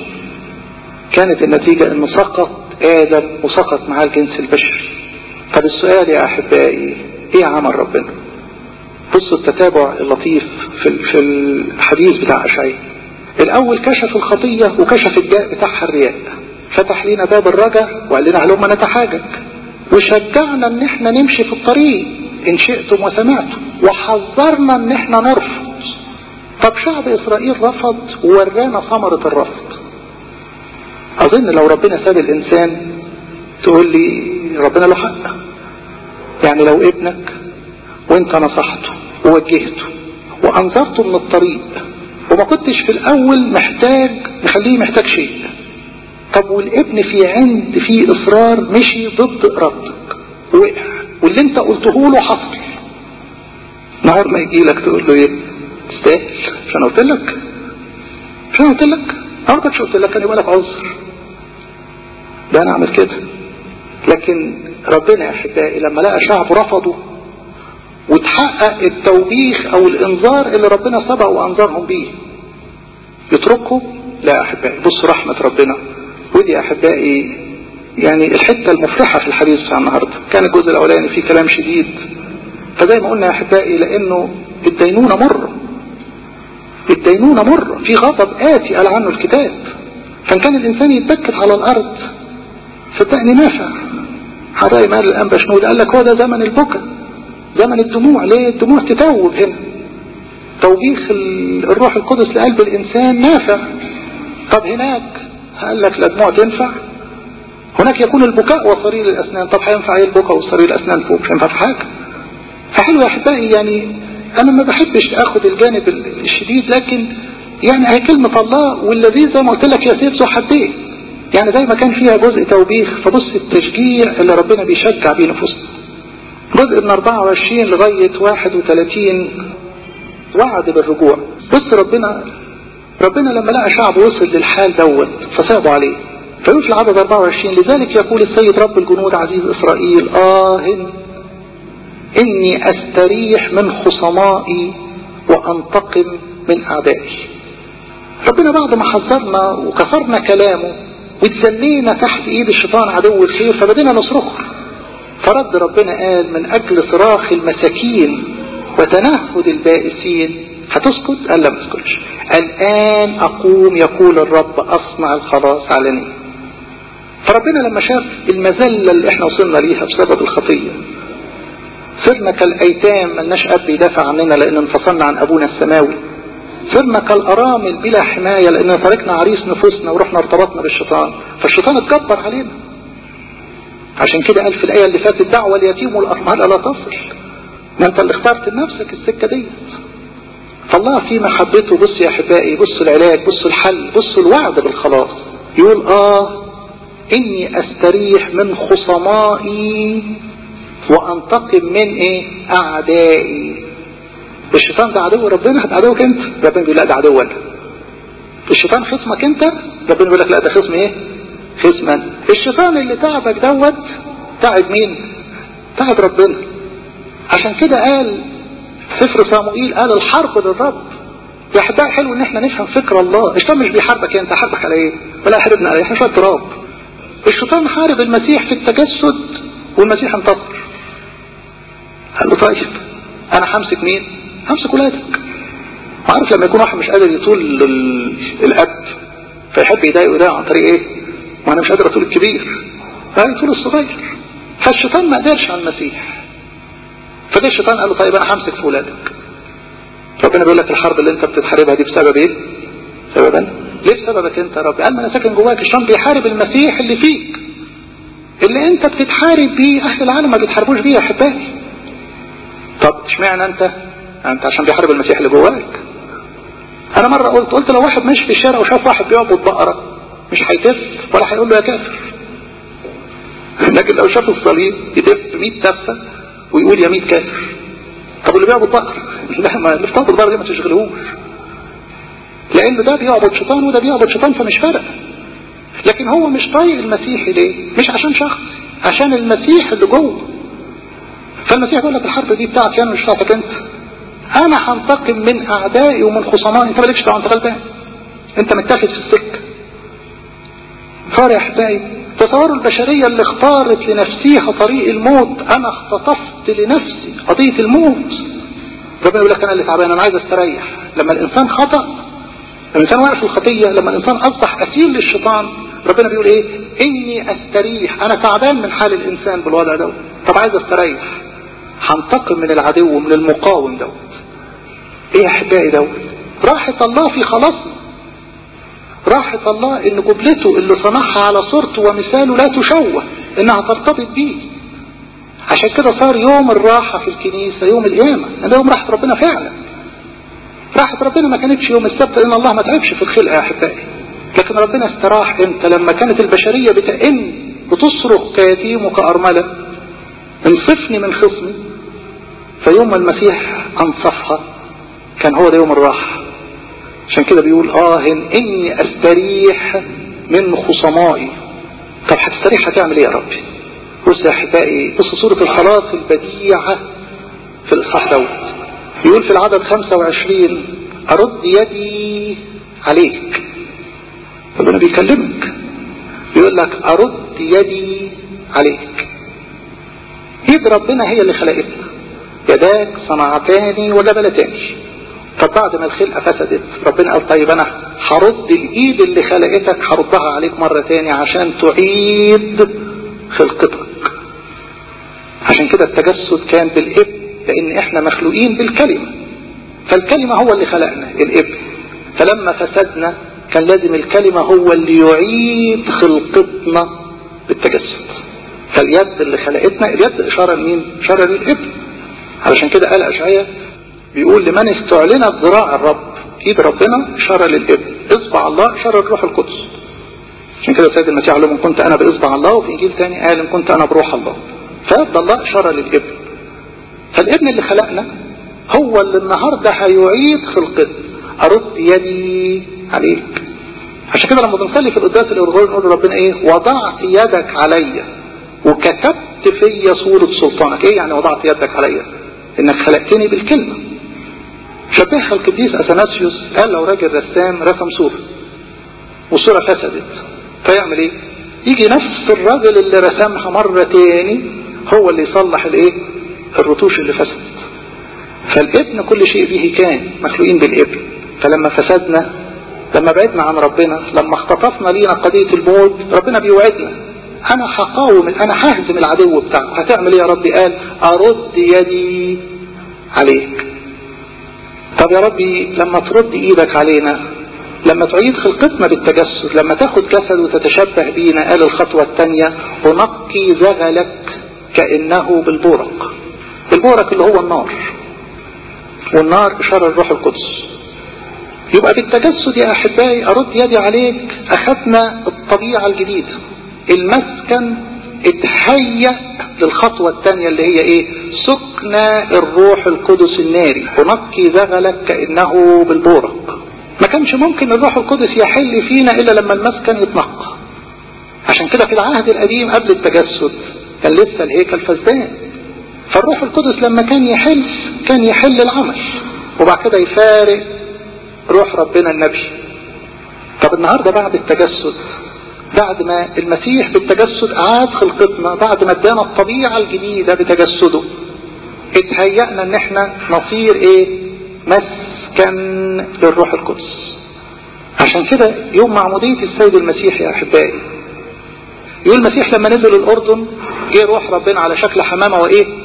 A: كانت النتيجة انه سقط آدم وسقط معاه الجنس البشري طب السؤال يا أحبائي ايه عمل ربنا بصوا التتابع اللطيف في في الحديث بتاع أشعياء الأول كشف الخطية وكشف الجاء بتاعها الرياء فتح لنا باب الرجا وقال لنا هلما نتحاجج وشجعنا ان احنا نمشي في الطريق ان شئتم وسمعتم وحذرنا ان احنا نرفض طب شعب اسرائيل رفض وورانا ثمرة الرفض اظن لو ربنا ساب الانسان تقول لي ربنا له حق يعني لو ابنك وانت نصحته ووجهته وانذرته من الطريق وما كنتش في الاول محتاج نخليه محتاج شيء طب والابن في عند في اصرار مشي ضد ارادتك وقع واللي انت قلته له حصل نهار ما يجي لك تقول له ايه تستاهل مش انا قلت لك مش انا قلت لك انا ما كنتش قلت لك كان يبقى لك عذر ده انا اعمل كده لكن ربنا يا احبائي لما لقى شعب رفضه وتحقق التوبيخ او الانذار اللي ربنا سبق وانذرهم بيه يتركه لا يا احبائي بص رحمة ربنا ودي يا احبائي يعني الحتة المفرحة في الحديث بتاع النهاردة كان الجزء الاولاني فيه كلام شديد فزي ما قلنا يا احبائي لانه الدينونة مرة الدينونة مرة في غضب آتي قال عنه الكتاب فان كان الانسان يتبكت على الارض صدقني نافع حبايب قال الانبا شنود قال لك هو ده زمن البكا زمن الدموع ليه الدموع تتوب هنا توبيخ الروح القدس لقلب الانسان نافع طب هناك قال لك لا دموع تنفع هناك يكون البكاء وصرير الاسنان طب هينفع ايه البكاء وصرير الاسنان فوق مش هينفع في حاجه فحلو يا احبائي يعني انا ما بحبش اخد الجانب الشديد لكن يعني هي كلمة الله والذي زي ما قلت لك يا سيف ذو حدين يعني زي ما كان فيها جزء توبيخ فبص التشجيع اللي ربنا بيشجع بيه نفوسنا جزء من 24 لغاية 31 وعد بالرجوع بص ربنا ربنا لما لقى شعب وصل للحال دوت فصعبوا عليه فيقول في العدد 24 لذلك يقول السيد رب الجنود عزيز إسرائيل آه إني أستريح من خصمائي وأنتقم من أعدائي ربنا بعد ما حذرنا وكسرنا كلامه واتسلينا تحت ايد الشيطان عدو الخير فبدينا نصرخ فرد ربنا قال من اجل صراخ المساكين وتنهد البائسين هتسكت قال لا ما تسكتش الان اقوم يقول الرب اصنع الخلاص علني فربنا لما شاف المذلة اللي احنا وصلنا ليها بسبب الخطية صرنا كالايتام ملناش اب يدافع عننا لان انفصلنا عن ابونا السماوي صرنا كالارامل بلا حماية لان تركنا عريس نفوسنا ورحنا ارتبطنا بالشيطان فالشيطان اتكبر علينا عشان كده قال في الاية اللي فاتت دعوة اليتيم والارملة لا تصل ما انت اللي اخترت لنفسك السكة ديت فالله في محبته بص يا احبائي بص العلاج بص الحل بص الوعد بالخلاص يقول اه اني استريح من خصمائي وانتقم من ايه اعدائي الشيطان ده عدو ربنا ده عدوك انت ربنا بيقول لا ده عدو انا الشيطان خصمك انت ربنا بيقول لك لا ده خصم ايه خصما الشيطان اللي تعبك دوت تعب مين تعب ربنا عشان كده قال سفر صاموئيل قال الحرب للرب يا احبائي حلو ان احنا نفهم فكر الله الشيطان مش بيحاربك انت حاربك على ايه ولا حاربنا على ايه احنا شويه تراب الشيطان حارب المسيح في التجسد والمسيح انتصر قال له طيب انا همسك مين همسك ولادك عارف لما يكون واحد مش قادر يطول الاب فيحب يضايقه ده عن طريق ايه ما انا مش قادر اطول الكبير فيطول الصغير فالشيطان ما قدرش على المسيح فجاء الشيطان قال له طيب انا همسك في ولادك ربنا بيقول لك الحرب اللي انت بتتحاربها دي بسبب ايه سببا ليه بسببك انت يا رب قال ما انا ساكن جواك الشيطان بيحارب المسيح اللي فيك اللي انت بتتحارب بيه اهل العالم ما بيتحاربوش بيه يا احبائي طب اشمعنى انت انت عشان بيحارب المسيح اللي جواك انا مرة قلت قلت لو واحد ماشي في الشارع وشاف واحد بيعبد بقرة مش هيتف ولا هيقول له يا كافر لكن لو شاف الصليب يتف 100 تفة ويقول يا 100 كافر طب اللي بيعبد بقر لا ما اللي بتعبد بقر دي ما تشغلهوش لان ده بيعبد شيطان وده بيعبد شيطان فمش فارق لكن هو مش طايق المسيح ليه مش عشان شخص عشان المسيح اللي جوه فالمسيح بيقول لك الحرب دي بتاعتي انا مش بتاعتك انت انا هنتقم من اعدائي ومن خصمائي انت مالكش دعوه انت غلبان انت متاخد في السكه صار يا احبائي تصوروا البشرية اللي اختارت لنفسيها طريق الموت انا اختطفت لنفسي قضية الموت ربنا يقول لك انا اللي تعبان انا عايز استريح لما الانسان خطأ لما الانسان واقع في الخطية لما الانسان اصبح اسير للشيطان ربنا بيقول ايه اني استريح انا تعبان من حال الانسان بالوضع دوت طب عايز استريح هنتقم من العدو من المقاوم دوت ايه يا احبائي دوت راحة الله في خلاصنا راحة الله ان قبلته اللي صنعها على صورته ومثاله لا تشوه انها ترتبط بيه عشان كده صار يوم الراحة في الكنيسة يوم القيامة ده يوم راحة ربنا فعلا راحة ربنا ما كانتش يوم السبت لان الله ما تعبش في الخلق يا احبائي لكن ربنا استراح امتى لما كانت البشرية بتئن بتصرخ كيتيم وكأرملة انصفني من خصمي فيوم ما المسيح انصفها كان هو ده يوم الراحة عشان كده بيقول اه اني استريح من خصمائي طب هتستريح هتعمل ايه يا ربي بص يا احبائي بص سورة الخلاص البديعة في الاصحاح دوت يقول في العدد 25 ارد يدي عليك ربنا بيكلمك بيقول لك ارد يدي عليك ايد ربنا هي اللي خلقتنا يداك صنعتاني ولا بلتاني طب بعد ما الخلقة فسدت ربنا قال طيب انا هرد الايد اللي خلقتك هردها عليك مرة تاني عشان تعيد خلقتك عشان كده التجسد كان بالابن لان احنا مخلوقين بالكلمة فالكلمة هو اللي خلقنا الابن فلما فسدنا كان لازم الكلمة هو اللي يعيد خلقتنا بالتجسد فاليد اللي خلقتنا اليد اشارة لمين اشارة للابن علشان كده قال اشعياء بيقول لمن استعلنت ذراع الرب ايد ربنا اشاره للابن اصبع الله اشاره للروح القدس عشان كده السيد المسيح قال لهم كنت انا باصبع الله وفي انجيل ثاني قال ان كنت انا بروح الله فيبدا الله اشاره للابن فالابن اللي خلقنا هو اللي النهارده هيعيد خلقتنا ارد يدي عليك عشان كده لما بنصلي في القداس الارغوي نقول ربنا ايه وضعت يدك عليا وكتبت فيا صورة سلطانك ايه يعني وضعت يدك عليا انك خلقتني بالكلمة شبهها القديس اثناسيوس قال لو راجل رسام رسم صورة والصورة فسدت فيعمل ايه يجي نفس الراجل اللي رسمها مرة تاني هو اللي يصلح الايه الرتوش اللي فسدت فالابن كل شيء به كان مخلوقين بالابن فلما فسدنا لما بعدنا عن ربنا لما اختطفنا لينا قضية الموت ربنا بيوعدنا انا هقاوم انا ههزم العدو بتاعك هتعمل ايه يا ربي قال ارد يدي عليك طب يا ربي لما ترد ايدك علينا لما تعيد خلقتنا بالتجسد لما تاخد جسد وتتشبه بينا قال الخطوة الثانية ونقي زغلك كأنه بالبورق البورق اللي هو النار والنار اشارة الروح القدس يبقى بالتجسد يا احبائي ارد يدي عليك اخذنا الطبيعة الجديدة المسكن اتهيأ للخطوة الثانية اللي هي ايه سكن الروح القدس الناري ونقي زغلك كأنه بالبورق ما كانش ممكن الروح القدس يحل فينا الا لما المسكن يتنقى عشان كده في العهد القديم قبل التجسد كان لسه الهيكل فسدان فالروح القدس لما كان يحل كان يحل العمل وبعد كده يفارق روح ربنا النبي طب النهاردة بعد التجسد بعد ما المسيح بالتجسد أعاد خلقتنا بعد ما ادانا الطبيعة الجديدة بتجسده اتهيأنا ان احنا نصير ايه مسكن للروح القدس عشان كده يوم معمودية السيد المسيح يا احبائي يقول المسيح لما نزل الاردن جه روح ربنا على شكل حمامة وايه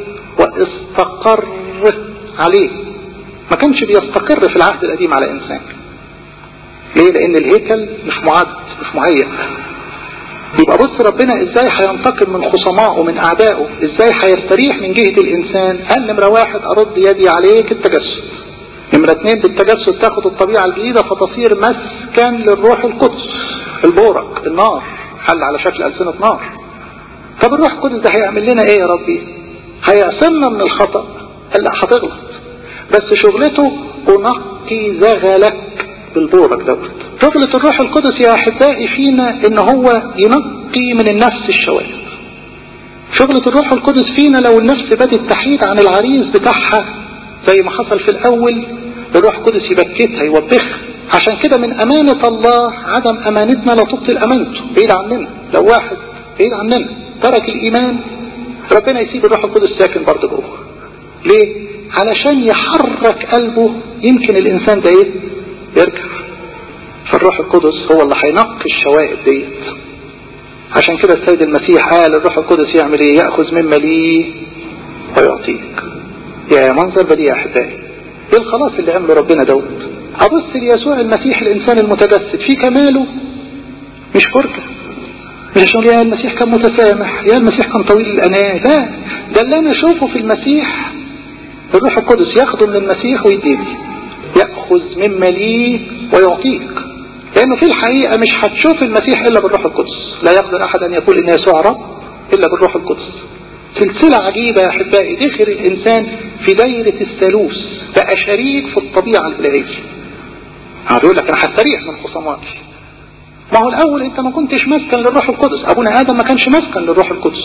A: واستقر عليه ما كانش بيستقر في العهد القديم على انسان ليه لان الهيكل مش معد مش مهيأ يبقى بص ربنا ازاي هينتقم من خصمائه ومن اعدائه ازاي هيستريح من جهة الانسان قال نمرة واحد ارد يدي عليك التجسد نمرة اتنين بالتجسد تاخد الطبيعة الجديدة فتصير مسكن للروح القدس البورق النار حل على شكل ألسنة نار طب الروح القدس ده هيعمل لنا ايه يا ربي هيعصمنا من الخطأ قال لا هتغلط بس شغلته انقي زغلك بالبورك دوت شغلة الروح القدس يا احبائي فينا ان هو ينقي من النفس الشوائب شغلة الروح القدس فينا لو النفس بدت تحيد عن العريس بتاعها زي ما حصل في الاول الروح القدس يبكتها يوبخها عشان كده من امانة الله عدم امانتنا لا تبطل امانته بعيد عننا لو واحد بعيد عننا ترك الايمان ربنا يسيب الروح القدس ساكن برضه جوه ليه علشان يحرك قلبه يمكن الانسان ده ايه يرجع فالروح القدس هو اللي هينقي الشوائب ديت عشان كده السيد المسيح قال الروح القدس يعمل ايه يأخذ مما ليه ويعطيك يا منظر بديع يا احبائي ايه الخلاص اللي عمله ربنا دوت ابص ليسوع المسيح الانسان المتجسد في كماله مش فرجة مش عشان يا المسيح كان متسامح يا المسيح كان طويل الاناه لا ده اللي انا اشوفه في المسيح الروح القدس ياخده من المسيح ويديني يأخذ مما ليه ويعطيك لأنه في الحقيقة مش هتشوف المسيح إلا بالروح القدس لا يقدر أحد أن يقول إن يسوع رب إلا بالروح القدس سلسلة عجيبة يا أحبائي دخل الإنسان في دايرة الثالوث بقى شريك في الطبيعة الإلهية هقول لك أنا هستريح من خصاماتي ما هو الأول أنت ما كنتش مسكن للروح القدس أبونا آدم ما كانش مسكن للروح القدس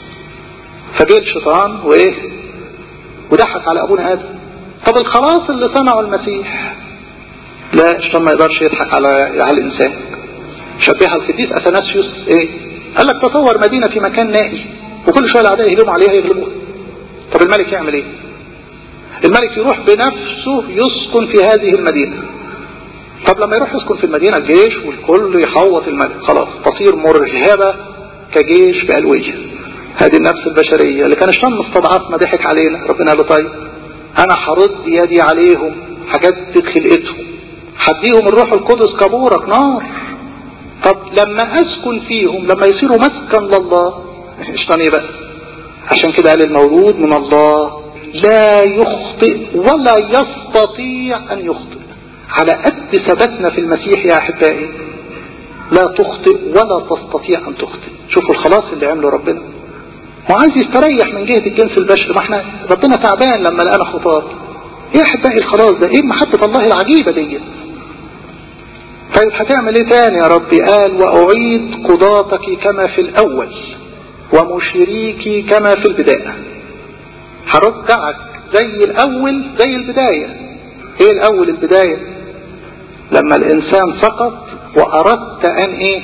A: فجاء الشيطان وإيه وضحك على أبونا آدم طب الخلاص اللي صنعه المسيح لا الشيطان ما يقدرش يضحك على على الإنسان شبهها القديس أثناسيوس إيه قال لك تصور مدينة في مكان نائي وكل شوية الأعداء يهجموا عليها يغلبوها طب الملك يعمل إيه الملك يروح بنفسه يسكن في هذه المدينة طب لما يروح يسكن في المدينة الجيش والكل يحوط الملك خلاص تصير مرهبة كجيش بألوية هذه النفس البشرية اللي كان الشيطان مستضعف ما ضحك علينا ربنا قال له طيب انا هرد يدي عليهم هجدد خلقتهم هديهم الروح القدس كبورك نار طب لما اسكن فيهم لما يصيروا مسكن لله الشيطان ايه بقى عشان كده قال المولود من الله لا يخطئ ولا يستطيع ان يخطئ على قد ثبتنا في المسيح يا احبائي لا تخطئ ولا تستطيع ان تخطئ شوفوا الخلاص اللي عمله ربنا وعايز يستريح من جهة الجنس البشري ما احنا ربنا تعبان لما لقانا خطاب ايه احبائي الخلاص ده ايه محبة الله العجيبة دي طيب هتعمل ايه تاني يا ربي قال واعيد قضاتك كما في الاول ومشريكي كما في البداية هرجعك زي الاول زي البداية ايه الاول البداية لما الانسان سقط واردت ان ايه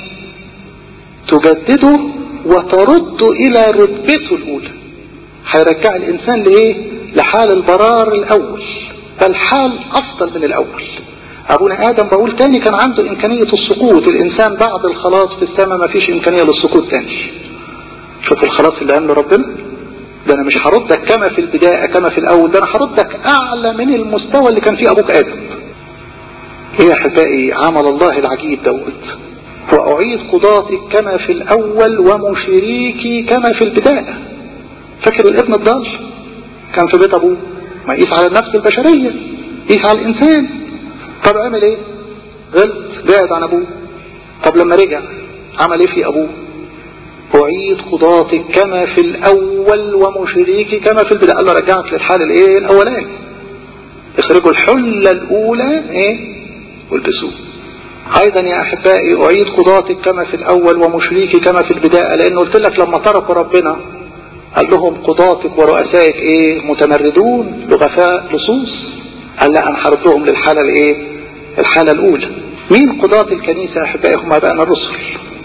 A: تجدده وترد الى رتبته الاولى هيرجع الانسان لايه لحال البرار الاول بل حال افضل من الاول ابونا ادم بقول تاني كان عنده امكانية السقوط الانسان بعد الخلاص في السماء ما فيش امكانية للسقوط تاني شوف الخلاص اللي عمله ربنا ده انا مش هردك كما في البداية كما في الاول ده انا هردك اعلى من المستوى اللي كان فيه ابوك ادم ايه يا احبائي عمل الله العجيب دوت وأعيد قضاتك كما في الأول ومشريكي كما في البداية فاكر الابن الضال كان في بيت أبوه ما يقيس على النفس البشرية يقيس على الإنسان طب عمل إيه غلط بعد عن أبوه طب لما رجع عمل إيه في أبوه أعيد قضاتك كما في الأول ومشريكي كما في البداية قال له رجعك للحال الإيه الأولاني اخرجوا الحلة الأولى إيه والبسوه ايضا يا احبائي اعيد قضاتك كما في الاول ومشريكي كما في البداية لان قلت لك لما تركوا ربنا قال لهم قضاتك ورؤسائك ايه متمردون لغفاء لصوص قال لا انا هردهم للحالة الايه الحالة الاولى مين قضاة الكنيسة يا احبائي هم ابائنا الرسل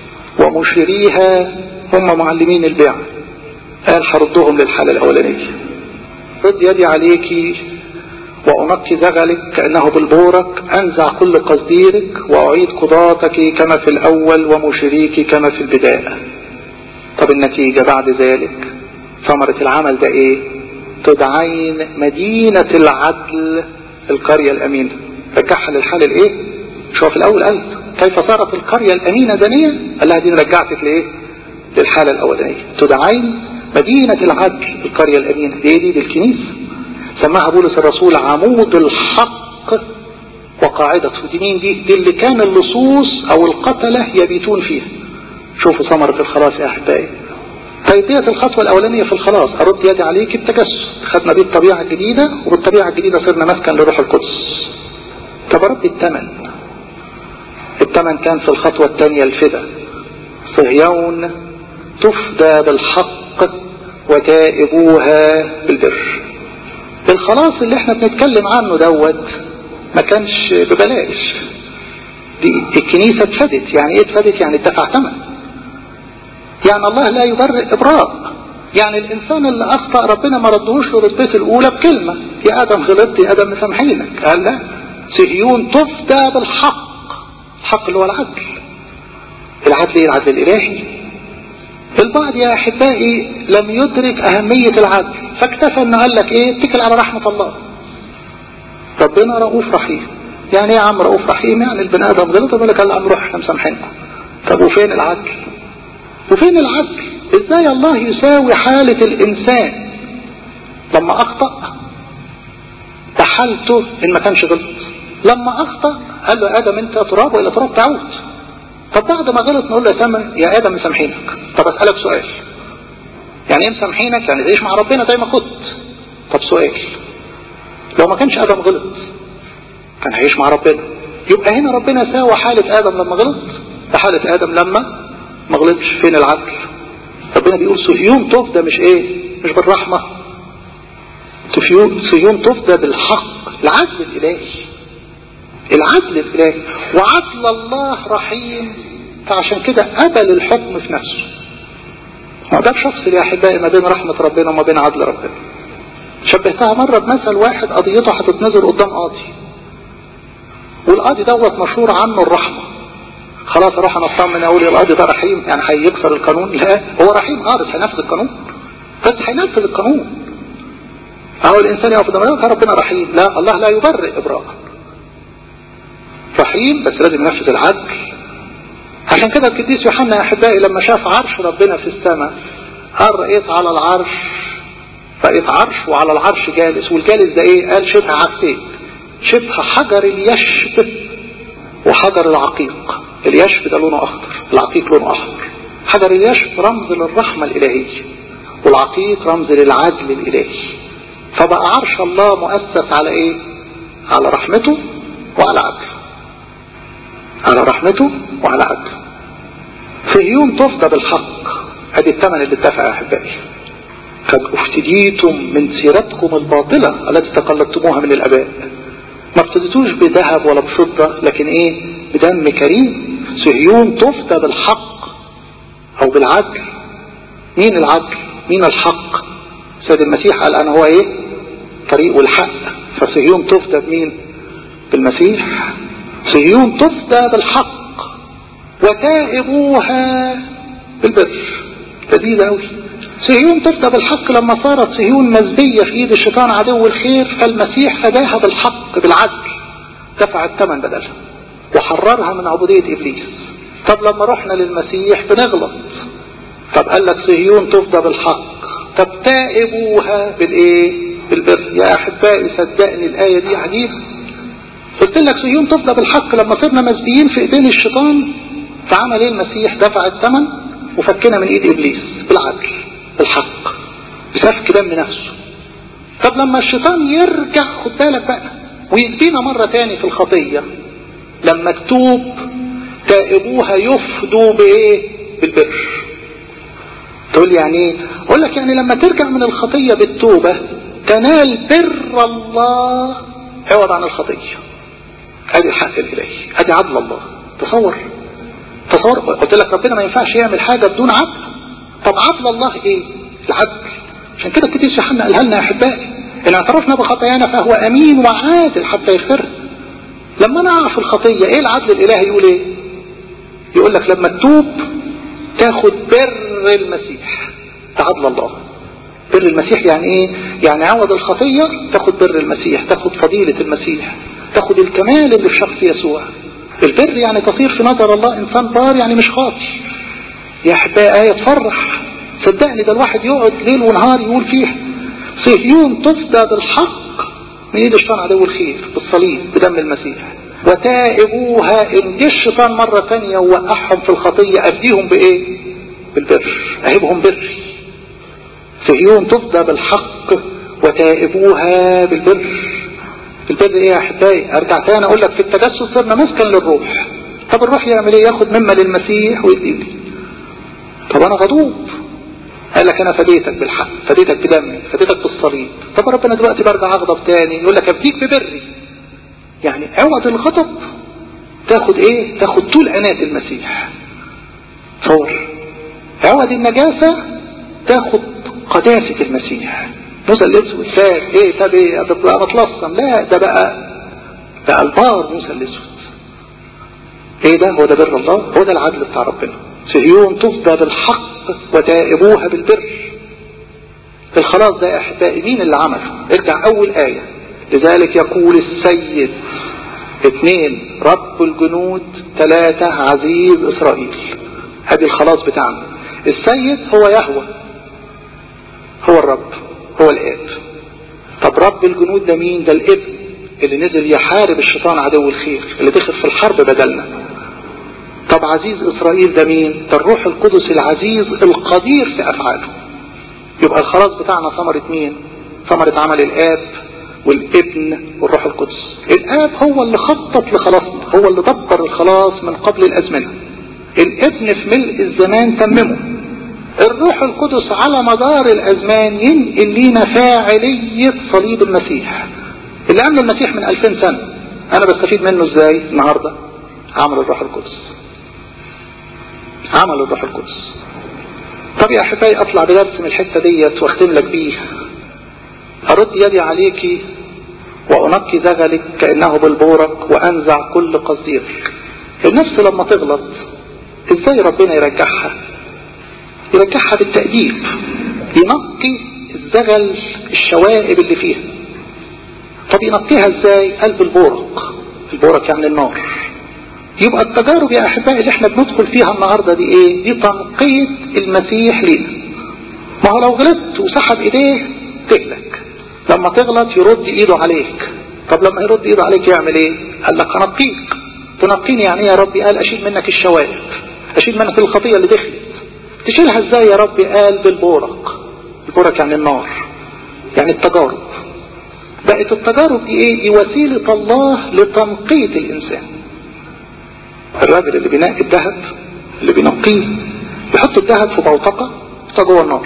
A: ومشيريها هم معلمين البيع قال هردهم للحالة الاولانية رد يدي عليك وأنقي زغلك كأنه بالبورك أنزع كل قصديرك وأعيد قضاتك كما في الأول ومشريك كما في البداية طب النتيجة بعد ذلك ثمرة العمل ده ايه تدعين مدينة العدل القرية الأمينة رجعها للحال الايه شو في الأول قال كيف صارت القرية الأمينة دنية قال لها دي رجعتك لايه للحالة الأولانية تدعين مدينة العدل القرية الأمينة دي دي, دي الكنيسة سماها بولس الرسول عمود الحق وقاعدته دي مين دي دي اللي كان اللصوص او القتلة يبيتون فيها شوفوا ثمرة الخلاص يا احبائي طيب ديت الخطوة الاولانية في الخلاص ارد يدي عليك التجسد خدنا دي الطبيعة الجديدة وبالطبيعة الجديدة صرنا مسكن لروح القدس طب رد الثمن الثمن كان في الخطوة الثانية الفدا صهيون تفدى بالحق وتائبوها بالبر الخلاص اللي احنا بنتكلم عنه دوت ما كانش ببلاش دي الكنيسة اتفدت يعني ايه اتفدت يعني اتدفع ثمن يعني الله لا يبرئ ابراء يعني الانسان اللي اخطأ ربنا ما ردهوش له رتبته الاولى بكلمة يا ادم غلطت يا ادم مسامحينك قال لا صهيون تفدى بالحق الحق اللي هو العدل العدل ايه العدل الالهي البعض يا احبائي لم يدرك اهمية العدل فاكتفى انه قال لك ايه اتكل على رحمة الله ربنا رؤوف رحيم يعني ايه يا عم رؤوف رحيم يعني البني ادم غلط يقول لك يا عم روح احنا مسامحينكم طب وفين العدل وفين العدل ازاي الله يساوي حالة الانسان لما اخطأ تحالته ان ما كانش غلط لما اخطأ قال له يا ادم انت تراب ولا تراب تعود طب بعد ما غلط نقول له يا يا ادم مسامحينك طب اسالك سؤال يعني ايه مسامحينك يعني تعيش مع ربنا زي ما كنت طب سؤال لو ما كانش ادم غلط كان هيعيش مع ربنا يبقى هنا ربنا ساوى حالة ادم لما غلط بحالة ادم لما ما غلطش فين العدل ربنا بيقول صهيون تفدى مش ايه مش بالرحمة صهيون تفدى بالحق العدل الالهي العدل الالهي وعدل الله رحيم فعشان كده قبل الحكم في نفسه ما ده شخص يا احبائي ما بين رحمة ربنا وما بين عدل ربنا شبهتها مرة بمثل واحد قضيته هتتنزل قدام قاضي والقاضي دوت مشهور عنه الرحمة خلاص اروح انا اطمن اقول القاضي ده رحيم يعني هيكسر القانون لا هو رحيم اه بس هينفذ القانون بس هينفذ القانون اهو الانسان يقف قدام ربنا رحيم لا الله لا يبرئ ابراء رحيم بس لازم ينفذ العدل عشان كده القديس يوحنا يا احبائي لما شاف عرش ربنا في السماء قال رأيت على العرش رأيت عرش وعلى العرش جالس والجالس ده ايه قال شبه عكسين شبه حجر اليشب وحجر العقيق اليشب ده لونه اخضر العقيق لونه احمر حجر اليشب رمز للرحمة الالهية والعقيق رمز للعدل الالهي فبقى عرش الله مؤسس على ايه على رحمته وعلى عدله على رحمته وعلى عدله صهيون تفضى بالحق ادي الثمن اللي اتفق يا احبائي قد افتديتم من سيرتكم الباطلة التي تقلدتموها من الاباء ما افتديتوش بذهب ولا بفضة لكن ايه بدم كريم صهيون تفدى بالحق او بالعدل مين العدل مين الحق سيد المسيح قال انا هو ايه طريق والحق فصهيون تفدى بمين بالمسيح صهيون تفدى بالحق وتائبوها بالبر لذيذ قوي صهيون تفدى بالحق لما صارت صهيون مزبية في ايد الشيطان عدو الخير فالمسيح فداها بالحق بالعدل دفع الثمن بدلها وحررها من عبودية ابليس طب لما رحنا للمسيح بنغلط طب قال لك صهيون تفدى بالحق طب تائبوها بالايه بالبر يا احبائي صدقني الايه دي عجيبه قلت لك صهيون تفضى بالحق لما صرنا مسبيين في ايدين الشيطان فعمل ايه المسيح دفع الثمن وفكنا من ايد ابليس بالعدل بالحق بسفك دم نفسه طب لما الشيطان يرجع خد بالك بقى ويدينا مرة تاني في الخطية لما تتوب تائبوها يفدوا بايه بالبر تقول يعني ايه اقول لك يعني لما ترجع من الخطية بالتوبة تنال بر الله عوض عن الخطية ادي الحق الالهي ادي عدل الله تصور تصور قلت لك ربنا ما ينفعش يعمل حاجة بدون عدل طب عدل الله ايه العدل عشان كده الكتير يوحنا قالها لنا يا احبائي ان اعترفنا بخطايانا فهو امين وعادل حتى يغفر لما نقع في الخطية ايه العدل الالهي يقول ايه يقول لك لما تتوب تاخد بر المسيح تعدل الله بر المسيح يعني ايه يعني عوض الخطية تاخد بر المسيح تاخد فضيلة المسيح تاخد الكمال اللي في شخص يسوع البر يعني تصير في نظر الله انسان بار يعني مش خاطي يا احبائي آية تفرح صدقني ده الواحد يقعد ليل ونهار يقول فيها صهيون تفدى بالحق من ايد الشيطان عدو الخير بالصليب بدم المسيح وتائبوها ان جه الشيطان مرة تانية ووقعهم في الخطية افديهم بايه بالبر اهبهم بر صهيون تفدى بالحق وتائبوها بالبر البر ايه يا احبائي ارجع تاني اقول لك في التجسد صرنا مسكن للروح طب الروح يعمل ايه ياخد مما للمسيح ويديني طب انا غضوب قال لك انا فديتك بالحق فديتك بدمي فديتك بالصليب طب ربنا دلوقتي برجع اغضب تاني يقول لك افديك ببري يعني عوض الغضب تاخد ايه تاخد طول عناد المسيح تصور عوض النجاسة تاخد قداسة المسيح موسى الاسود فات ايه طب ايه بقى متلصم لا ده بقى بقى البار موسى الاسود ايه ده هو ده بر الله هو ده العدل بتاع ربنا صهيون تفدى بالحق وتائبوها بالبر الخلاص ده يا احبائي مين اللي عمله ارجع اول آية لذلك يقول السيد اثنين رب الجنود ثلاثة عزيز اسرائيل هذه الخلاص بتاعنا السيد هو يهوى هو الرب هو الاب طب رب الجنود ده مين ده الابن اللي نزل يحارب الشيطان عدو الخير اللي دخل في الحرب بدلنا طب عزيز اسرائيل ده مين ده الروح القدس العزيز القدير في افعاله يبقى الخلاص بتاعنا ثمرة مين ثمرة عمل الاب والابن والروح القدس الاب هو اللي خطط لخلاصنا هو اللي دبر الخلاص من قبل الازمنة الابن في ملء الزمان تممه الروح القدس على مدار الازمان ينقل لينا فاعلية صليب المسيح اللي عمله المسيح من 2000 سنة انا بستفيد منه ازاي النهاردة عمل الروح القدس عمل الروح القدس طب يا احبائي اطلع بدرس من الحتة ديت واختم لك بيه ارد يدي عليكي وانقي زغلك كانه بالبورق وانزع كل قصديرك النفس لما تغلط ازاي ربنا يرجعها يرجعها بالتأديب ينقي الزغل الشوائب اللي فيها طب ينقيها ازاي قلب البورق البورق يعني النار يبقى التجارب يا احبائي اللي احنا بندخل فيها النهاردة دي ايه دي تنقية المسيح لينا ما هو لو غلطت وسحب ايديه تهلك لما تغلط يرد ايده عليك طب لما يرد ايده عليك يعمل ايه قال لك انقيك تنقيني يعني يا ربي قال اشيل منك الشوائب اشيل منك الخطية اللي دخلت تشيلها ازاي يا ربي قال بالبورق البورق يعني النار يعني التجارب بقت التجارب دي ايه دي وسيلة الله لتنقية الانسان الراجل اللي بينقي الذهب اللي بينقيه يحط الذهب في بوتقة جوه النار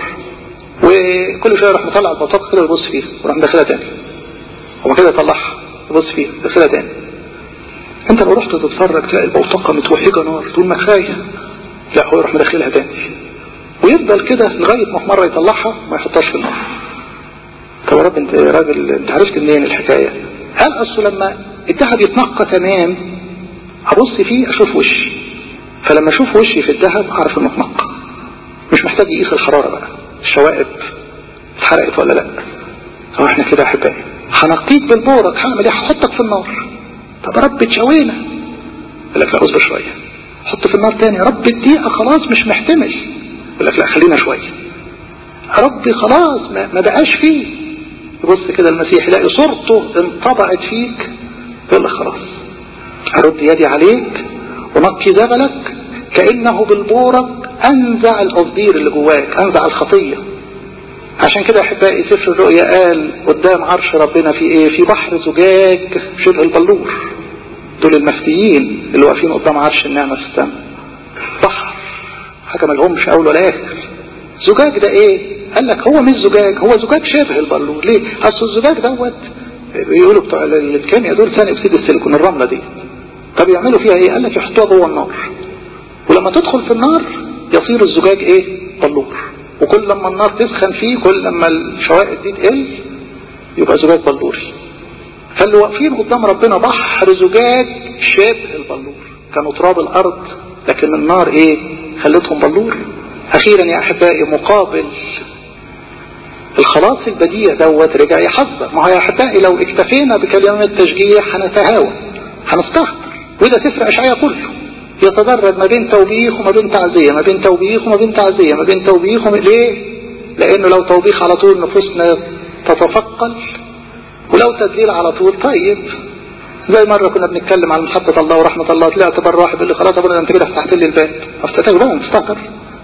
A: وكل شويه يروح مطلع البوتقة كده يبص فيها ويروح مدخلها تاني وما كده يطلعها يبص فيها يدخلها تاني انت لو رحت تتفرج تلاقي البوتقة متوهجة نار تقول ما كفايه لا هو يروح مدخلها تاني ويفضل كده لغاية ما في مرة يطلعها ما يحطهاش في النار طب يا رب انت يا راجل انت عرفت منين الحكاية قال اصله لما الذهب يتنقى تمام ابص فيه اشوف وشي فلما اشوف وشي في الذهب اعرف انه اتنقى مش محتاج يقيس الحرارة بقى الشوائب اتحرقت ولا لا هو احنا كده احبائي هنقيك بالبورك هعمل ايه هحطك في النار طب يا رب تشوينا يقول لك لا اصبر شويه حط في النار تاني يا رب الدقيقة خلاص مش محتمل يقول لك لا خلينا شوية يا ربي خلاص ما, ما بقاش فيه يبص كده المسيح يلاقي صورته انطبعت فيك يقول لك خلاص ارد يدي عليك ونقي زبلك كأنه بالبورك انزع القصدير اللي جواك انزع الخطية عشان كده احبائي سفر الرؤيا قال قدام عرش ربنا في ايه في بحر زجاج شبه البلور دول المفتيين اللي واقفين قدام عرش النعمة في السماء بحر حاجة ملهمش اول ولا اخر زجاج ده ايه قال لك هو مش زجاج هو زجاج شبه البلور ليه اصل الزجاج دوت بيقولوا بتوع الكيمياء دول ثاني اكسيد السيليكون الرملة دي طب يعملوا فيها ايه قال لك يحطوها جوه النار ولما تدخل في النار يصير الزجاج ايه بلور وكل لما النار تسخن فيه كل لما الشوائب دي تقل يبقى زجاج بلوري فاللي واقفين قدام ربنا بحر زجاج شبه البلور كانوا تراب الارض لكن النار ايه خلتهم بلور اخيرا يا احبائي مقابل الخلاص البديع دوت رجع يحذر ما هو يا احبائي لو اكتفينا بكلمات التشجيع هنتهاوى هنستهتر وده سفر اشعياء كله يتدرج ما بين توبيخ وما بين تعزية ما بين توبيخ وما بين تعزية ما بين توبيخ وما ليه لانه لو توبيخ على طول نفوسنا تتثقل ولو تدليل على طول طيب زي مرة كنا بنتكلم عن محبة الله ورحمة الله طلعت بره واحد يقول لي خلاص ابونا انت كده فتحت لي الباب افتحت بقى مستهتر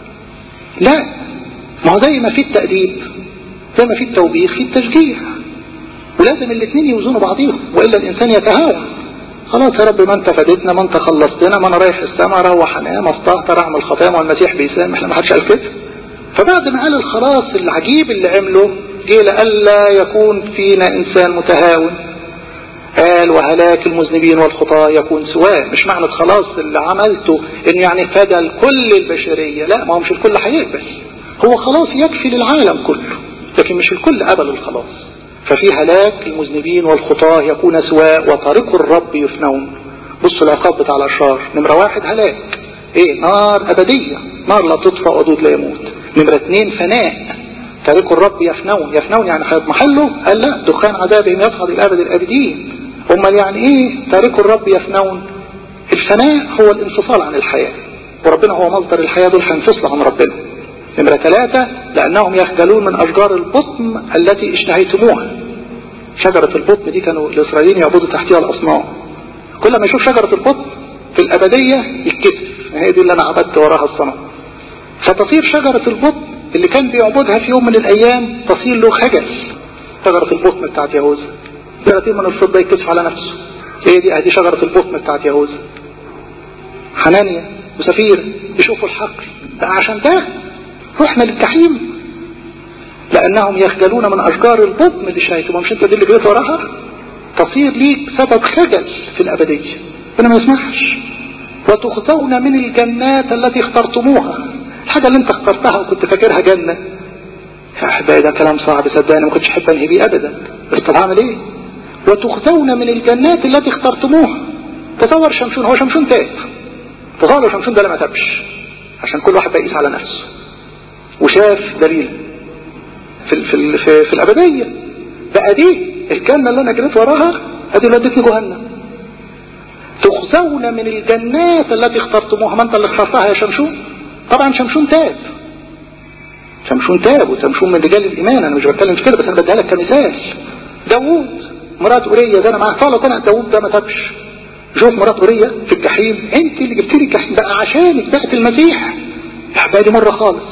A: لا ما هو زي ما في التأديب زي ما في التوبيخ في التشجيع ولازم الاثنين يوزنوا بعضيهم والا الانسان يتهاوى خلاص يا رب ما انت فادتنا ما انت خلصتنا ما انا رايح السماء اروح انام استهتر اعمل خطايا والمسيح بيسامح ما حدش قال كده فبعد ما قال الخلاص العجيب اللي عمله جه لألا يكون فينا انسان متهاون قال وهلاك المذنبين والخطاة يكون سواء مش معنى خلاص اللي عملته انه يعني فدى كل البشرية لا ما هو مش الكل هيقبل هو خلاص يكفي للعالم كله لكن مش الكل قبل الخلاص ففي هلاك المذنبين والخطاة يكون سواء وطريق الرب يفنون بصوا العقاب بتاع الأشرار نمرة واحد هلاك ايه نار أبدية نار لا تطفأ ودود لا يموت نمرة اتنين فناء طريق الرب يفنون يفنون يعني خيط محله قال لا دخان عذابهم يصعد إلى أبد الآبدين امال يعني ايه طريق الرب يفنون الفناء هو الانفصال عن الحياة وربنا هو مصدر الحياة دول هينفصلوا عن ربنا نمرة ثلاثة لأنهم يخجلون من أشجار البطن التي اشتهيتموها شجرة البطن دي كانوا الإسرائيليين يعبدوا تحتها الأصنام كل ما يشوف شجرة البطن في الأبدية يتكسف هي دي اللي أنا عبدت وراها الصنم فتصير شجرة البطن اللي كان بيعبدها في يوم من الأيام تصير له خجل شجرة البطن بتاعت يهوذا 30 من الفضة يكتشف على نفسه هي دي ادي شجرة البطن بتاعت يهوذا حنانيا وسفير يشوفوا الحق ده عشان ده رحنا للجحيم لانهم يخجلون من اشجار البطن اللي شايفه مش انت دي اللي جريت وراها تصير ليك سبب خجل في الابدية انا ما يسمحش وتخطون من الجنات التي اخترتموها الحاجة اللي انت اخترتها وكنت فاكرها جنة يا احبائي ده كلام صعب صدقني ما كنتش احب انهي بيه ابدا بس طب هعمل ايه وتخزون من الجنات التي اخترتموها تصور شمشون هو شمشون تاب تصور شمشون ده لما تابش عشان كل واحد بيقيس على نفسه وشاف دليل في, في, في, في الأبدية بقى دي الجنة اللي أنا جريت وراها أدي اللي ودتني جهنم تخزون من الجنات التي اخترتموها ما أنت اللي اخترتها يا شمشون طبعا شمشون تاب شمشون تاب وشمشون من رجال الإيمان أنا مش بتكلم في كده بس أنا بديها لك كمثال داوود مرات أورية ده أنا معاك طالع أنا داوود ده ما تابش شوف مرات أورية في الجحيم أنت اللي جبت لي الجحيم بقى عشانك بعت المسيح أحبائي دي مرة خالص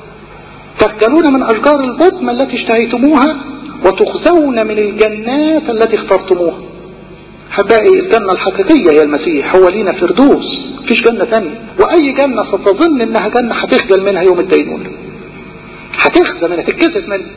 A: تخجلون من أشجار البطن التي اشتهيتموها وتخزون من الجنات التي اخترتموها أحبائي الجنة الحقيقية هي المسيح هو لينا فردوس مفيش جنة ثانية وأي جنة ستظن إنها جنة هتخجل منها يوم الدينونة هتخزى منها تتكسف منها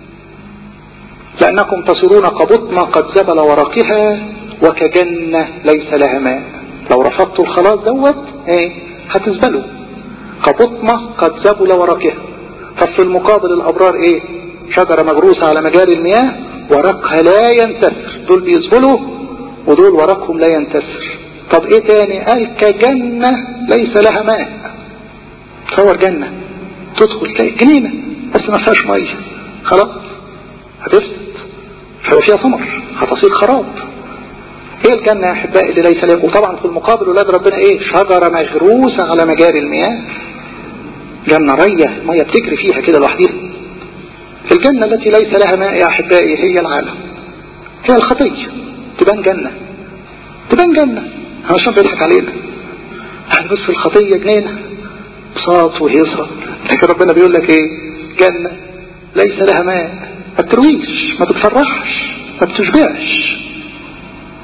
A: لأنكم تصيرون كبطمة قد زبل ورقها وكجنة ليس لها ماء لو رفضتوا الخلاص دوت ايه هتزبلوا كبطمة قد زبل ورقها طب في المقابل الأبرار ايه شجرة مغروسة على مجاري المياه ورقها لا ينتثر دول بيزبلوا ودول ورقهم لا ينتثر طب ايه تاني قال كجنة ليس لها ماء تصور جنة تدخل تلاقي جنينة بس ما فيهاش مية خلاص هتفسد فيبقى فيها ثمر هتصير خراب ايه الجنة يا احبائي اللي ليس لها وطبعا في المقابل ولاد ربنا ايه شجرة مغروسة على مجاري المياه جنة رية مية بتجري فيها كده لوحديها الجنة التي ليس لها ماء يا احبائي هي العالم هي الخطية تبان جنة تبان جنة عشان بيضحك علينا يعني بص الخطية جنينة بساط وهيصة لكن ربنا بيقول لك ايه جنة ليس لها ماء ما بترويش ما بتفرحش ما بتشبعش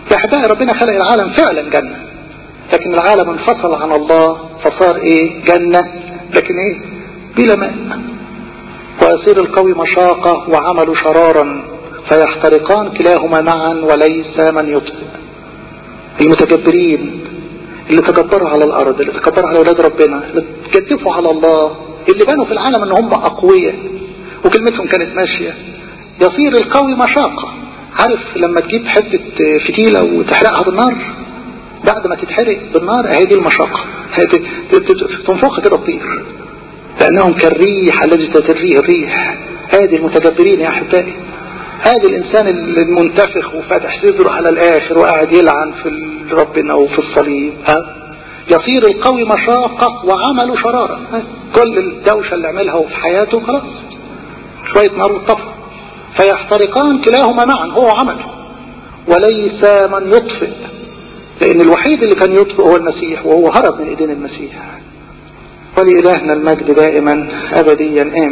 A: يا أحبائي ربنا خلق العالم فعلا جنة لكن العالم انفصل عن الله فصار ايه جنة لكن ايه بلا ماء ويصير القوي مشاقة وعمل شرارا فيحترقان كلاهما معا وليس من يطفئ المتجبرين اللي تجبروا على الارض اللي تجبروا على اولاد ربنا اللي تجدفوا على الله اللي بانوا في العالم ان هم اقوياء وكلمتهم كانت ماشية يصير القوي مشاقة عارف لما تجيب حتة فتيلة وتحرقها بالنار بعد ما تتحرق بالنار هي دي المشاقة تنفخها كده تطير لأنهم كالريح الذي تتريه الريح هذه المتجبرين يا أحبائي هذا الإنسان المنتفخ وفاتح صدره على الآخر وقاعد يلعن في ربنا وفي الصليب ها يصير القوي مشاقة وعمله شرارة كل الدوشة اللي عملها في حياته خلاص شوية نار وطفى فيحترقان كلاهما معا هو عمله وليس من يطفئ لأن الوحيد اللي كان يطفئ هو المسيح وهو هرب من إيدين المسيح ولإلهنا المجد دائما أبديا آمين